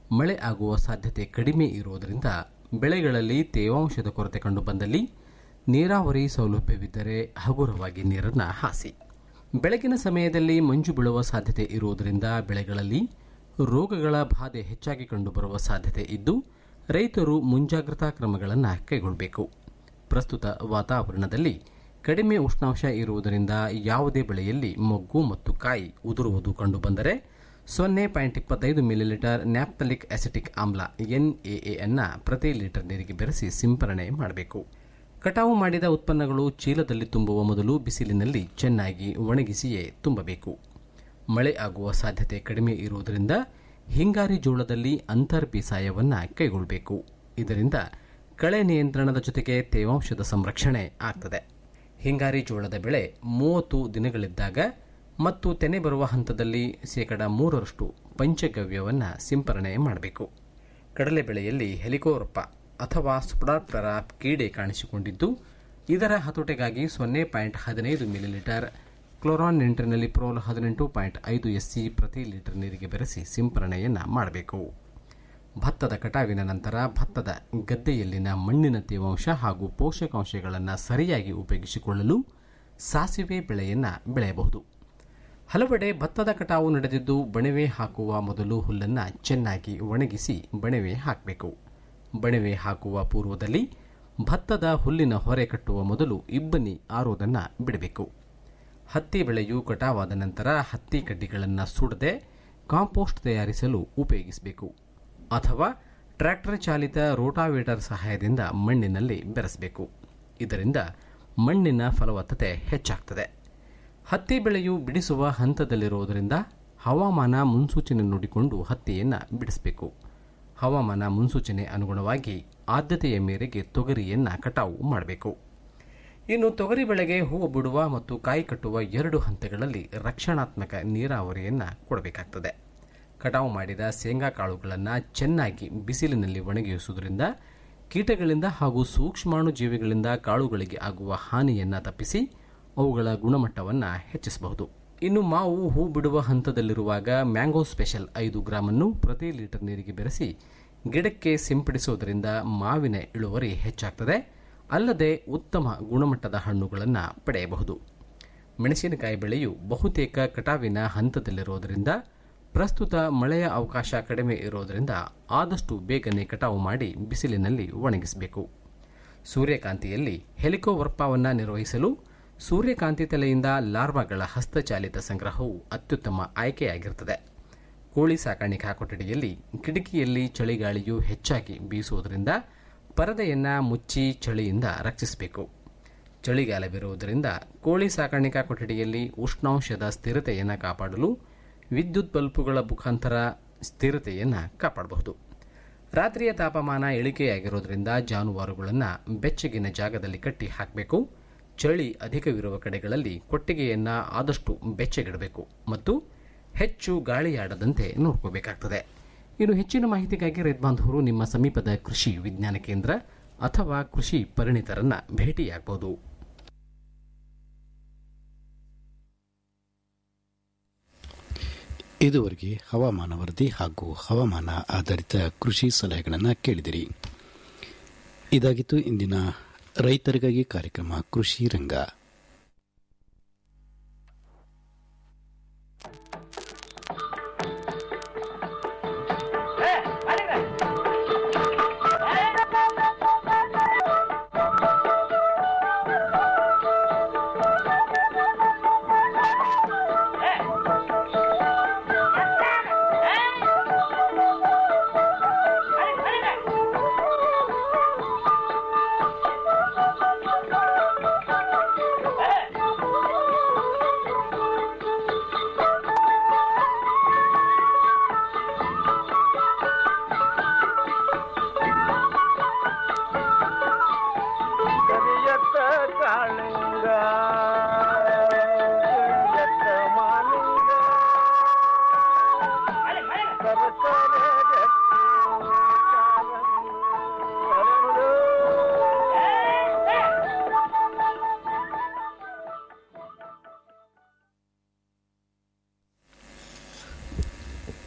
C: ಮಳೆ ಆಗುವ ಸಾಧ್ಯತೆ ಕಡಿಮೆ ಇರುವುದರಿಂದ ಬೆಳೆಗಳಲ್ಲಿ ತೇವಾಂಶದ ಕೊರತೆ ಕಂಡುಬಂದಲ್ಲಿ ನೀರಾವರಿ ಸೌಲಭ್ಯವಿದ್ದರೆ ಹಗುರವಾಗಿ ನೀರನ್ನು ಹಾಸಿ ಬೆಳಗಿನ ಸಮಯದಲ್ಲಿ ಮಂಜು ಬೀಳುವ ಸಾಧ್ಯತೆ ಇರುವುದರಿಂದ ಬೆಳೆಗಳಲ್ಲಿ ರೋಗಗಳ ಬಾಧೆ ಹೆಚ್ಚಾಗಿ ಕಂಡುಬರುವ ಸಾಧ್ಯತೆ ಇದ್ದು ರೈತರು ಮುಂಜಾಗ್ರತಾ ಕ್ರಮಗಳನ್ನು ಕೈಗೊಳ್ಳಬೇಕು ಪ್ರಸ್ತುತ ವಾತಾವರಣದಲ್ಲಿ ಕಡಿಮೆ ಉಷ್ಣಾಂಶ ಇರುವುದರಿಂದ ಯಾವುದೇ ಬೆಳೆಯಲ್ಲಿ ಮೊಗ್ಗು ಮತ್ತು ಕಾಯಿ ಉದುರುವುದು ಕಂಡುಬಂದರೆ ಸೊನ್ನೆ ಪಾಯಿಂಟ್ ಇಪ್ಪತ್ತೈದು ಮಿಲಿಲೀಟರ್ ನ್ಯಾಪ್ತಲಿಕ್ ಅಸಿಟಿಕ್ ಆಮ್ಲ ಎನ್ಎಎ ಅನ್ನ ಪ್ರತಿ ಲೀಟರ್ ನೀರಿಗೆ ಬೆರೆಸಿ ಸಿಂಪರಣೆ ಮಾಡಬೇಕು ಕಟಾವು ಮಾಡಿದ ಉತ್ಪನ್ನಗಳು ಚೀಲದಲ್ಲಿ ತುಂಬುವ ಮೊದಲು ಬಿಸಿಲಿನಲ್ಲಿ ಚೆನ್ನಾಗಿ ಒಣಗಿಸಿಯೇ ತುಂಬಬೇಕು ಮಳೆ ಆಗುವ ಸಾಧ್ಯತೆ ಕಡಿಮೆ ಇರುವುದರಿಂದ ಹಿಂಗಾರಿ ಜೋಳದಲ್ಲಿ ಅಂತರ್ ಬೇಸಾಯವನ್ನು ಕೈಗೊಳ್ಳಬೇಕು ಇದರಿಂದ ಕಳೆ ನಿಯಂತ್ರಣದ ಜೊತೆಗೆ ತೇವಾಂಶದ ಸಂರಕ್ಷಣೆ ಆಗ್ತದೆ ಹಿಂಗಾರಿ ಜೋಳದ ಬೆಳೆ ಮೂವತ್ತು ದಿನಗಳಿದ್ದಾಗ ಮತ್ತು ತೆನೆ ಬರುವ ಹಂತದಲ್ಲಿ ಶೇಕಡ ಮೂರರಷ್ಟು ಪಂಚಗವ್ಯವನ್ನು ಸಿಂಪರಣೆ ಮಾಡಬೇಕು ಕಡಲೆ ಬೆಳೆಯಲ್ಲಿ ಹೆಲಿಕೋರಪ್ಪ ಅಥವಾ ಸ್ಪುಡಾಪ್ಟರ ಕೀಡೆ ಕಾಣಿಸಿಕೊಂಡಿದ್ದು ಇದರ ಹತೋಟೆಗಾಗಿ ಸೊನ್ನೆ ಪಾಯಿಂಟ್ ಹದಿನೈದು ಮಿಲಿಲೀಟರ್ ಕ್ಲೋರಾನ್ ನಿಂಟ್ರಿನಲ್ಲಿ ಪ್ರೋಲ್ ಹದಿನೆಂಟು ಪಾಯಿಂಟ್ ಐದು ಎಸ್ಸಿ ಪ್ರತಿ ಲೀಟರ್ ನೀರಿಗೆ ಬೆರೆಸಿ ಸಿಂಪರಣೆಯನ್ನು ಮಾಡಬೇಕು ಭತ್ತದ ಕಟಾವಿನ ನಂತರ ಭತ್ತದ ಗದ್ದೆಯಲ್ಲಿನ ಮಣ್ಣಿನ ತೇವಾಂಶ ಹಾಗೂ ಪೋಷಕಾಂಶಗಳನ್ನು ಸರಿಯಾಗಿ ಉಪಯೋಗಿಸಿಕೊಳ್ಳಲು ಸಾಸಿವೆ ಬೆಳೆಯನ್ನು ಬೆಳೆಯಬಹುದು ಹಲವೆಡೆ ಭತ್ತದ ಕಟಾವು ನಡೆದಿದ್ದು ಬಣವೆ ಹಾಕುವ ಮೊದಲು ಹುಲ್ಲನ್ನು ಚೆನ್ನಾಗಿ ಒಣಗಿಸಿ ಬಣವೆ ಹಾಕಬೇಕು ಬಣವೆ ಹಾಕುವ ಪೂರ್ವದಲ್ಲಿ ಭತ್ತದ ಹುಲ್ಲಿನ ಹೊರೆ ಕಟ್ಟುವ ಮೊದಲು ಇಬ್ಬನಿ ಆರೋದನ್ನು ಬಿಡಬೇಕು ಹತ್ತಿ ಬೆಳೆಯು ಕಟಾವಾದ ನಂತರ ಹತ್ತಿ ಕಡ್ಡಿಗಳನ್ನು ಸುಡದೆ ಕಾಂಪೋಸ್ಟ್ ತಯಾರಿಸಲು ಉಪಯೋಗಿಸಬೇಕು ಅಥವಾ ಟ್ರ್ಯಾಕ್ಟರ್ ಚಾಲಿತ ರೋಟಾವೇಟರ್ ಸಹಾಯದಿಂದ ಮಣ್ಣಿನಲ್ಲಿ ಬೆರೆಸಬೇಕು ಇದರಿಂದ ಮಣ್ಣಿನ ಫಲವತ್ತತೆ ಹೆಚ್ಚಾಗ್ತದೆ ಹತ್ತಿ ಬೆಳೆಯು ಬಿಡಿಸುವ ಹಂತದಲ್ಲಿರುವುದರಿಂದ ಹವಾಮಾನ ಮುನ್ಸೂಚನೆ ನೋಡಿಕೊಂಡು ಹತ್ತಿಯನ್ನು ಬಿಡಿಸಬೇಕು ಹವಾಮಾನ ಮುನ್ಸೂಚನೆ ಅನುಗುಣವಾಗಿ ಆದ್ಯತೆಯ ಮೇರೆಗೆ ತೊಗರಿಯನ್ನು ಕಟಾವು ಮಾಡಬೇಕು ಇನ್ನು ತೊಗರಿ ಬೆಳೆಗೆ ಹೂವು ಬಿಡುವ ಮತ್ತು ಕಾಯಿ ಕಟ್ಟುವ ಎರಡು ಹಂತಗಳಲ್ಲಿ ರಕ್ಷಣಾತ್ಮಕ ನೀರಾವರಿಯನ್ನು ಕೊಡಬೇಕಾಗ್ತದೆ ಕಟಾವು ಮಾಡಿದ ಶೇಂಗಾ ಕಾಳುಗಳನ್ನು ಚೆನ್ನಾಗಿ ಬಿಸಿಲಿನಲ್ಲಿ ಒಣಗಿಸುವುದರಿಂದ ಕೀಟಗಳಿಂದ ಹಾಗೂ ಸೂಕ್ಷ್ಮಾಣು ಜೀವಿಗಳಿಂದ ಕಾಳುಗಳಿಗೆ ಆಗುವ ಹಾನಿಯನ್ನು ತಪ್ಪಿಸಿ ಅವುಗಳ ಗುಣಮಟ್ಟವನ್ನು ಹೆಚ್ಚಿಸಬಹುದು ಇನ್ನು ಮಾವು ಹೂ ಬಿಡುವ ಹಂತದಲ್ಲಿರುವಾಗ ಮ್ಯಾಂಗೋ ಸ್ಪೆಷಲ್ ಐದು ಗ್ರಾಮನ್ನು ಪ್ರತಿ ಲೀಟರ್ ನೀರಿಗೆ ಬೆರೆಸಿ ಗಿಡಕ್ಕೆ ಸಿಂಪಡಿಸುವುದರಿಂದ ಮಾವಿನ ಇಳುವರಿ ಹೆಚ್ಚಾಗ್ತದೆ ಅಲ್ಲದೆ ಉತ್ತಮ ಗುಣಮಟ್ಟದ ಹಣ್ಣುಗಳನ್ನು ಪಡೆಯಬಹುದು ಮೆಣಸಿನಕಾಯಿ ಬೆಳೆಯು ಬಹುತೇಕ ಕಟಾವಿನ ಹಂತದಲ್ಲಿರುವುದರಿಂದ ಪ್ರಸ್ತುತ ಮಳೆಯ ಅವಕಾಶ ಕಡಿಮೆ ಇರೋದರಿಂದ ಆದಷ್ಟು ಬೇಗನೆ ಕಟಾವು ಮಾಡಿ ಬಿಸಿಲಿನಲ್ಲಿ ಒಣಗಿಸಬೇಕು ಸೂರ್ಯಕಾಂತಿಯಲ್ಲಿ ಹೆಲಿಕೋವರ್ಪವನ್ನು ನಿರ್ವಹಿಸಲು ಸೂರ್ಯಕಾಂತಿ ತಲೆಯಿಂದ ಲಾರ್ವಾಗಳ ಹಸ್ತಚಾಲಿತ ಸಂಗ್ರಹವು ಅತ್ಯುತ್ತಮ ಆಯ್ಕೆಯಾಗಿರುತ್ತದೆ ಕೋಳಿ ಸಾಕಾಣಿಕಾ ಕೊಠಡಿಯಲ್ಲಿ ಕಿಟಕಿಯಲ್ಲಿ ಚಳಿಗಾಳಿಯು ಹೆಚ್ಚಾಗಿ ಬೀಸುವುದರಿಂದ ಪರದೆಯನ್ನು ಮುಚ್ಚಿ ಚಳಿಯಿಂದ ರಕ್ಷಿಸಬೇಕು ಚಳಿಗಾಲವಿರುವುದರಿಂದ ಕೋಳಿ ಸಾಕಾಣಿಕಾ ಕೊಠಡಿಯಲ್ಲಿ ಉಷ್ಣಾಂಶದ ಸ್ಥಿರತೆಯನ್ನು ಕಾಪಾಡಲು ವಿದ್ಯುತ್ ಬಲ್ಬುಗಳ ಮುಖಾಂತರ ಸ್ಥಿರತೆಯನ್ನು ಕಾಪಾಡಬಹುದು ರಾತ್ರಿಯ ತಾಪಮಾನ ಇಳಿಕೆಯಾಗಿರೋದ್ರಿಂದ ಜಾನುವಾರುಗಳನ್ನು ಬೆಚ್ಚಗಿನ ಜಾಗದಲ್ಲಿ ಕಟ್ಟಿ ಹಾಕಬೇಕು ಚಳಿ ಅಧಿಕವಿರುವ ಕಡೆಗಳಲ್ಲಿ ಕೊಟ್ಟಿಗೆಯನ್ನು ಆದಷ್ಟು ಬೆಚ್ಚಗಿಡಬೇಕು ಮತ್ತು ಹೆಚ್ಚು ಗಾಳಿಯಾಡದಂತೆ ನೋಡ್ಕೋಬೇಕಾಗ್ತದೆ ಇನ್ನು ಹೆಚ್ಚಿನ ಮಾಹಿತಿಗಾಗಿ ರೈತ ಬಾಂಧವರು ನಿಮ್ಮ ಸಮೀಪದ ಕೃಷಿ ವಿಜ್ಞಾನ ಕೇಂದ್ರ ಅಥವಾ ಕೃಷಿ ಪರಿಣಿತರನ್ನ ಭೇಟಿಯಾಗಬಹುದು
B: ಇದುವರೆಗೆ ಹವಾಮಾನ ವರದಿ ಹಾಗೂ ಹವಾಮಾನ ಆಧಾರಿತ ಕೃಷಿ ಸಲಹೆಗಳನ್ನು ಕೇಳಿದಿರಿ ಇದಾಗಿತ್ತು ಇಂದಿನ ರೈತರಿಗಾಗಿ ಕಾರ್ಯಕ್ರಮ ಕೃಷಿ ರಂಗ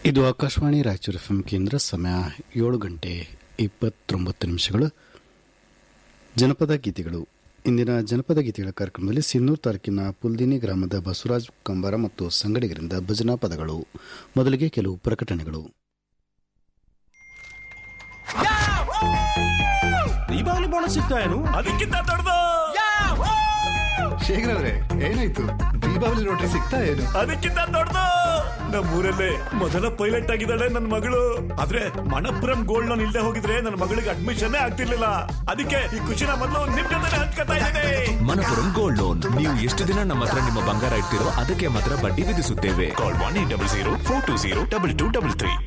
B: ಇದು ಆಕಾಶವಾಣಿ ರಾಯಚೂರು ಎಫ್ ಕೇಂದ್ರ ಸಮಯ ಏಳು ಗಂಟೆ ಇಪ್ಪತ್ತೊಂಬತ್ತು ನಿಮಿಷಗಳು ಜನಪದ ಗೀತೆಗಳು ಇಂದಿನ ಜನಪದ ಗೀತೆಗಳ ಕಾರ್ಯಕ್ರಮದಲ್ಲಿ ಸಿನ್ನೂರು ತಾಲೂಕಿನ ಪುಲ್ದಿನಿ ಗ್ರಾಮದ ಬಸವರಾಜ್ ಕಂಬಾರ ಮತ್ತು ಸಂಗಡಿಗರಿಂದ ಭಜನಾ ಪದಗಳು ಮೊದಲಿಗೆ ಕೆಲವು ಪ್ರಕಟಣೆಗಳು
E: ದೀಪಾವಳಿ ಬೋನಸ್ ಸಿಗ್ತಾ ಏನು ಅದಕ್ಕಿಂತ ದೊಡ್ಡದು
F: ಶೇಖರ್ ಅವ್ರೆ ಏನಾಯ್ತು ದೀಪಾವಳಿ ನೋಟ್ರಿ ಸಿಗ್ತಾ ಏನು
E: ಅದಕ್ಕಿಂತ ದೊಡ್ಡದು ನಮ್ಮೂರಲ್ಲೇ ಮೊದಲ ಪೈಲಟ್ ಆಗಿದ್ದಾಳೆ ನನ್ನ ಮಗಳು ಆದ್ರೆ ಮಣಪುರಂ ಗೋಲ್ಡ್ ಲೋನ್ ಇಲ್ದೆ ಹೋಗಿದ್ರೆ ನನ್ನ ಮಗಳಿಗೆ ಅಡ್ಮಿಷನ್ ಆಗ್ತಿರ್ಲಿಲ್ಲ ಅದಕ್ಕೆ ಈ ಖುಷಿನ ಮೊದಲು ನಿಮ್ ಜೊತೆ ಹಂಚ್ಕೊತಾ ಇದ್ದೇನೆ
G: ಮನಪುರಂ ಗೋಲ್ಡ್ ಲೋನ್ ನೀವು ಎಷ್ಟು ದಿನ ನಮ್ಮ ಹತ್ರ ನಿಮ್ಮ ಬಂಗಾರ ಇಡ್ತೀರೋ ಅದಕ್ಕೆ ಮಾತ್ರ ಬಡ್ಡಿ ವಿಧಿಸುತ್ತೇವೆ call one eight double zero four two zero double two double three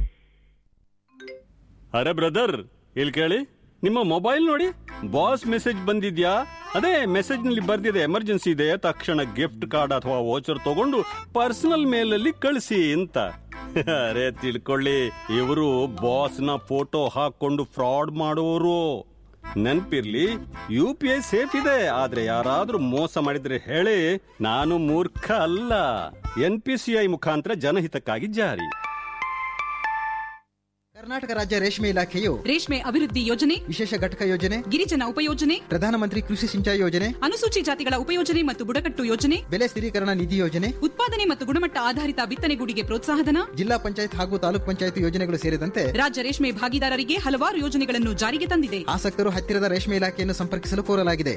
H: ಅರೆ ಬ್ರದರ್ ಇಲ್ಲಿ ಕೇಳಿ ನಿಮ್ಮ ಮೊಬೈಲ್ ನೋಡಿ ಬಾಸ್ ಮೆಸೇಜ್ ಬಂದಿದ್ಯಾ ಅದೇ ಮೆಸೇಜ್ ನಲ್ಲಿ ಬರ್ದಿದೆ ಎಮರ್ಜೆನ್ಸಿ ಇದೆ ತಕ್ಷಣ ಗಿಫ್ಟ್ ಕಾರ್ಡ್ ಅಥವಾ ವೋಚರ್ ತಗೊಂಡು ಪರ್ಸನಲ್ ಮೇಲ್ ಅಲ್ಲಿ ಕಳಿಸಿ ಅಂತ ಅರೆ ತಿಳ್ಕೊಳ್ಳಿ ಇವರು ಬಾಸ್ ನ ಫೋಟೋ ಹಾಕೊಂಡು ಫ್ರಾಡ್ ಮಾಡುವವರು ನೆನ್ಪಿರ್ಲಿ ಯು ಪಿ ಐ ಸೇಫ್ ಇದೆ ಆದ್ರೆ ಯಾರಾದ್ರೂ ಮೋಸ ಮಾಡಿದ್ರೆ ಹೇಳಿ ನಾನು ಮೂರ್ಖ ಅಲ್ಲ ಎನ್ ಪಿ ಸಿ ಐ ಮುಖಾಂತರ ಜನಹಿತಕ್ಕಾಗಿ ಜಾರಿ
I: ಕರ್ನಾಟಕ ರಾಜ್ಯ ರೇಷ್ಮೆ ಇಲಾಖೆಯು
J: ರೇಷ್ಮೆ ಅಭಿವೃದ್ಧಿ ಯೋಜನೆ
I: ವಿಶೇಷ ಘಟಕ ಯೋಜನೆ
J: ಗಿರಿಜನ ಉಪಯೋಜನೆ
I: ಪ್ರಧಾನಮಂತ್ರಿ ಕೃಷಿ ಸಿಂಚಾಯಿ ಯೋಜನೆ
J: ಅನುಸೂಚಿ ಜಾತಿಗಳ ಉಪಯೋಜನೆ ಮತ್ತು ಬುಡಕಟ್ಟು ಯೋಜನೆ
I: ಬೆಲೆ ಸ್ಥಿರೀಕರಣ ನಿಧಿ ಯೋಜನೆ
J: ಉತ್ಪಾದನೆ ಮತ್ತು ಗುಣಮಟ್ಟ ಆಧಾರಿತ ಬಿತ್ತನೆಗೂಡಿಗೆ ಪ್ರೋತ್ಸಾಹಧನ
I: ಜಿಲ್ಲಾ ಪಂಚಾಯತ್ ಹಾಗೂ ತಾಲೂಕ್ ಪಂಚಾಯತ್ ಯೋಜನೆಗಳು ಸೇರಿದಂತೆ
J: ರಾಜ್ಯ ರೇಷ್ಮೆ ಭಾಗಿದಾರರಿಗೆ ಹಲವಾರು ಯೋಜನೆಗಳನ್ನು ಜಾರಿಗೆ ತಂದಿದೆ
I: ಆಸಕ್ತರು ಹತ್ತಿರದ ರೇಷ್ಮೆ ಇಲಾಖೆಯನ್ನು ಸಂಪರ್ಕಿಸಲು ಕೋರಲಾಗಿದೆ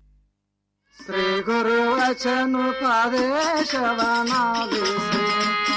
K: ಶ್ರೀ ಗುರು ವಚನು ಪದೇಶವನಾಗಿಸಿ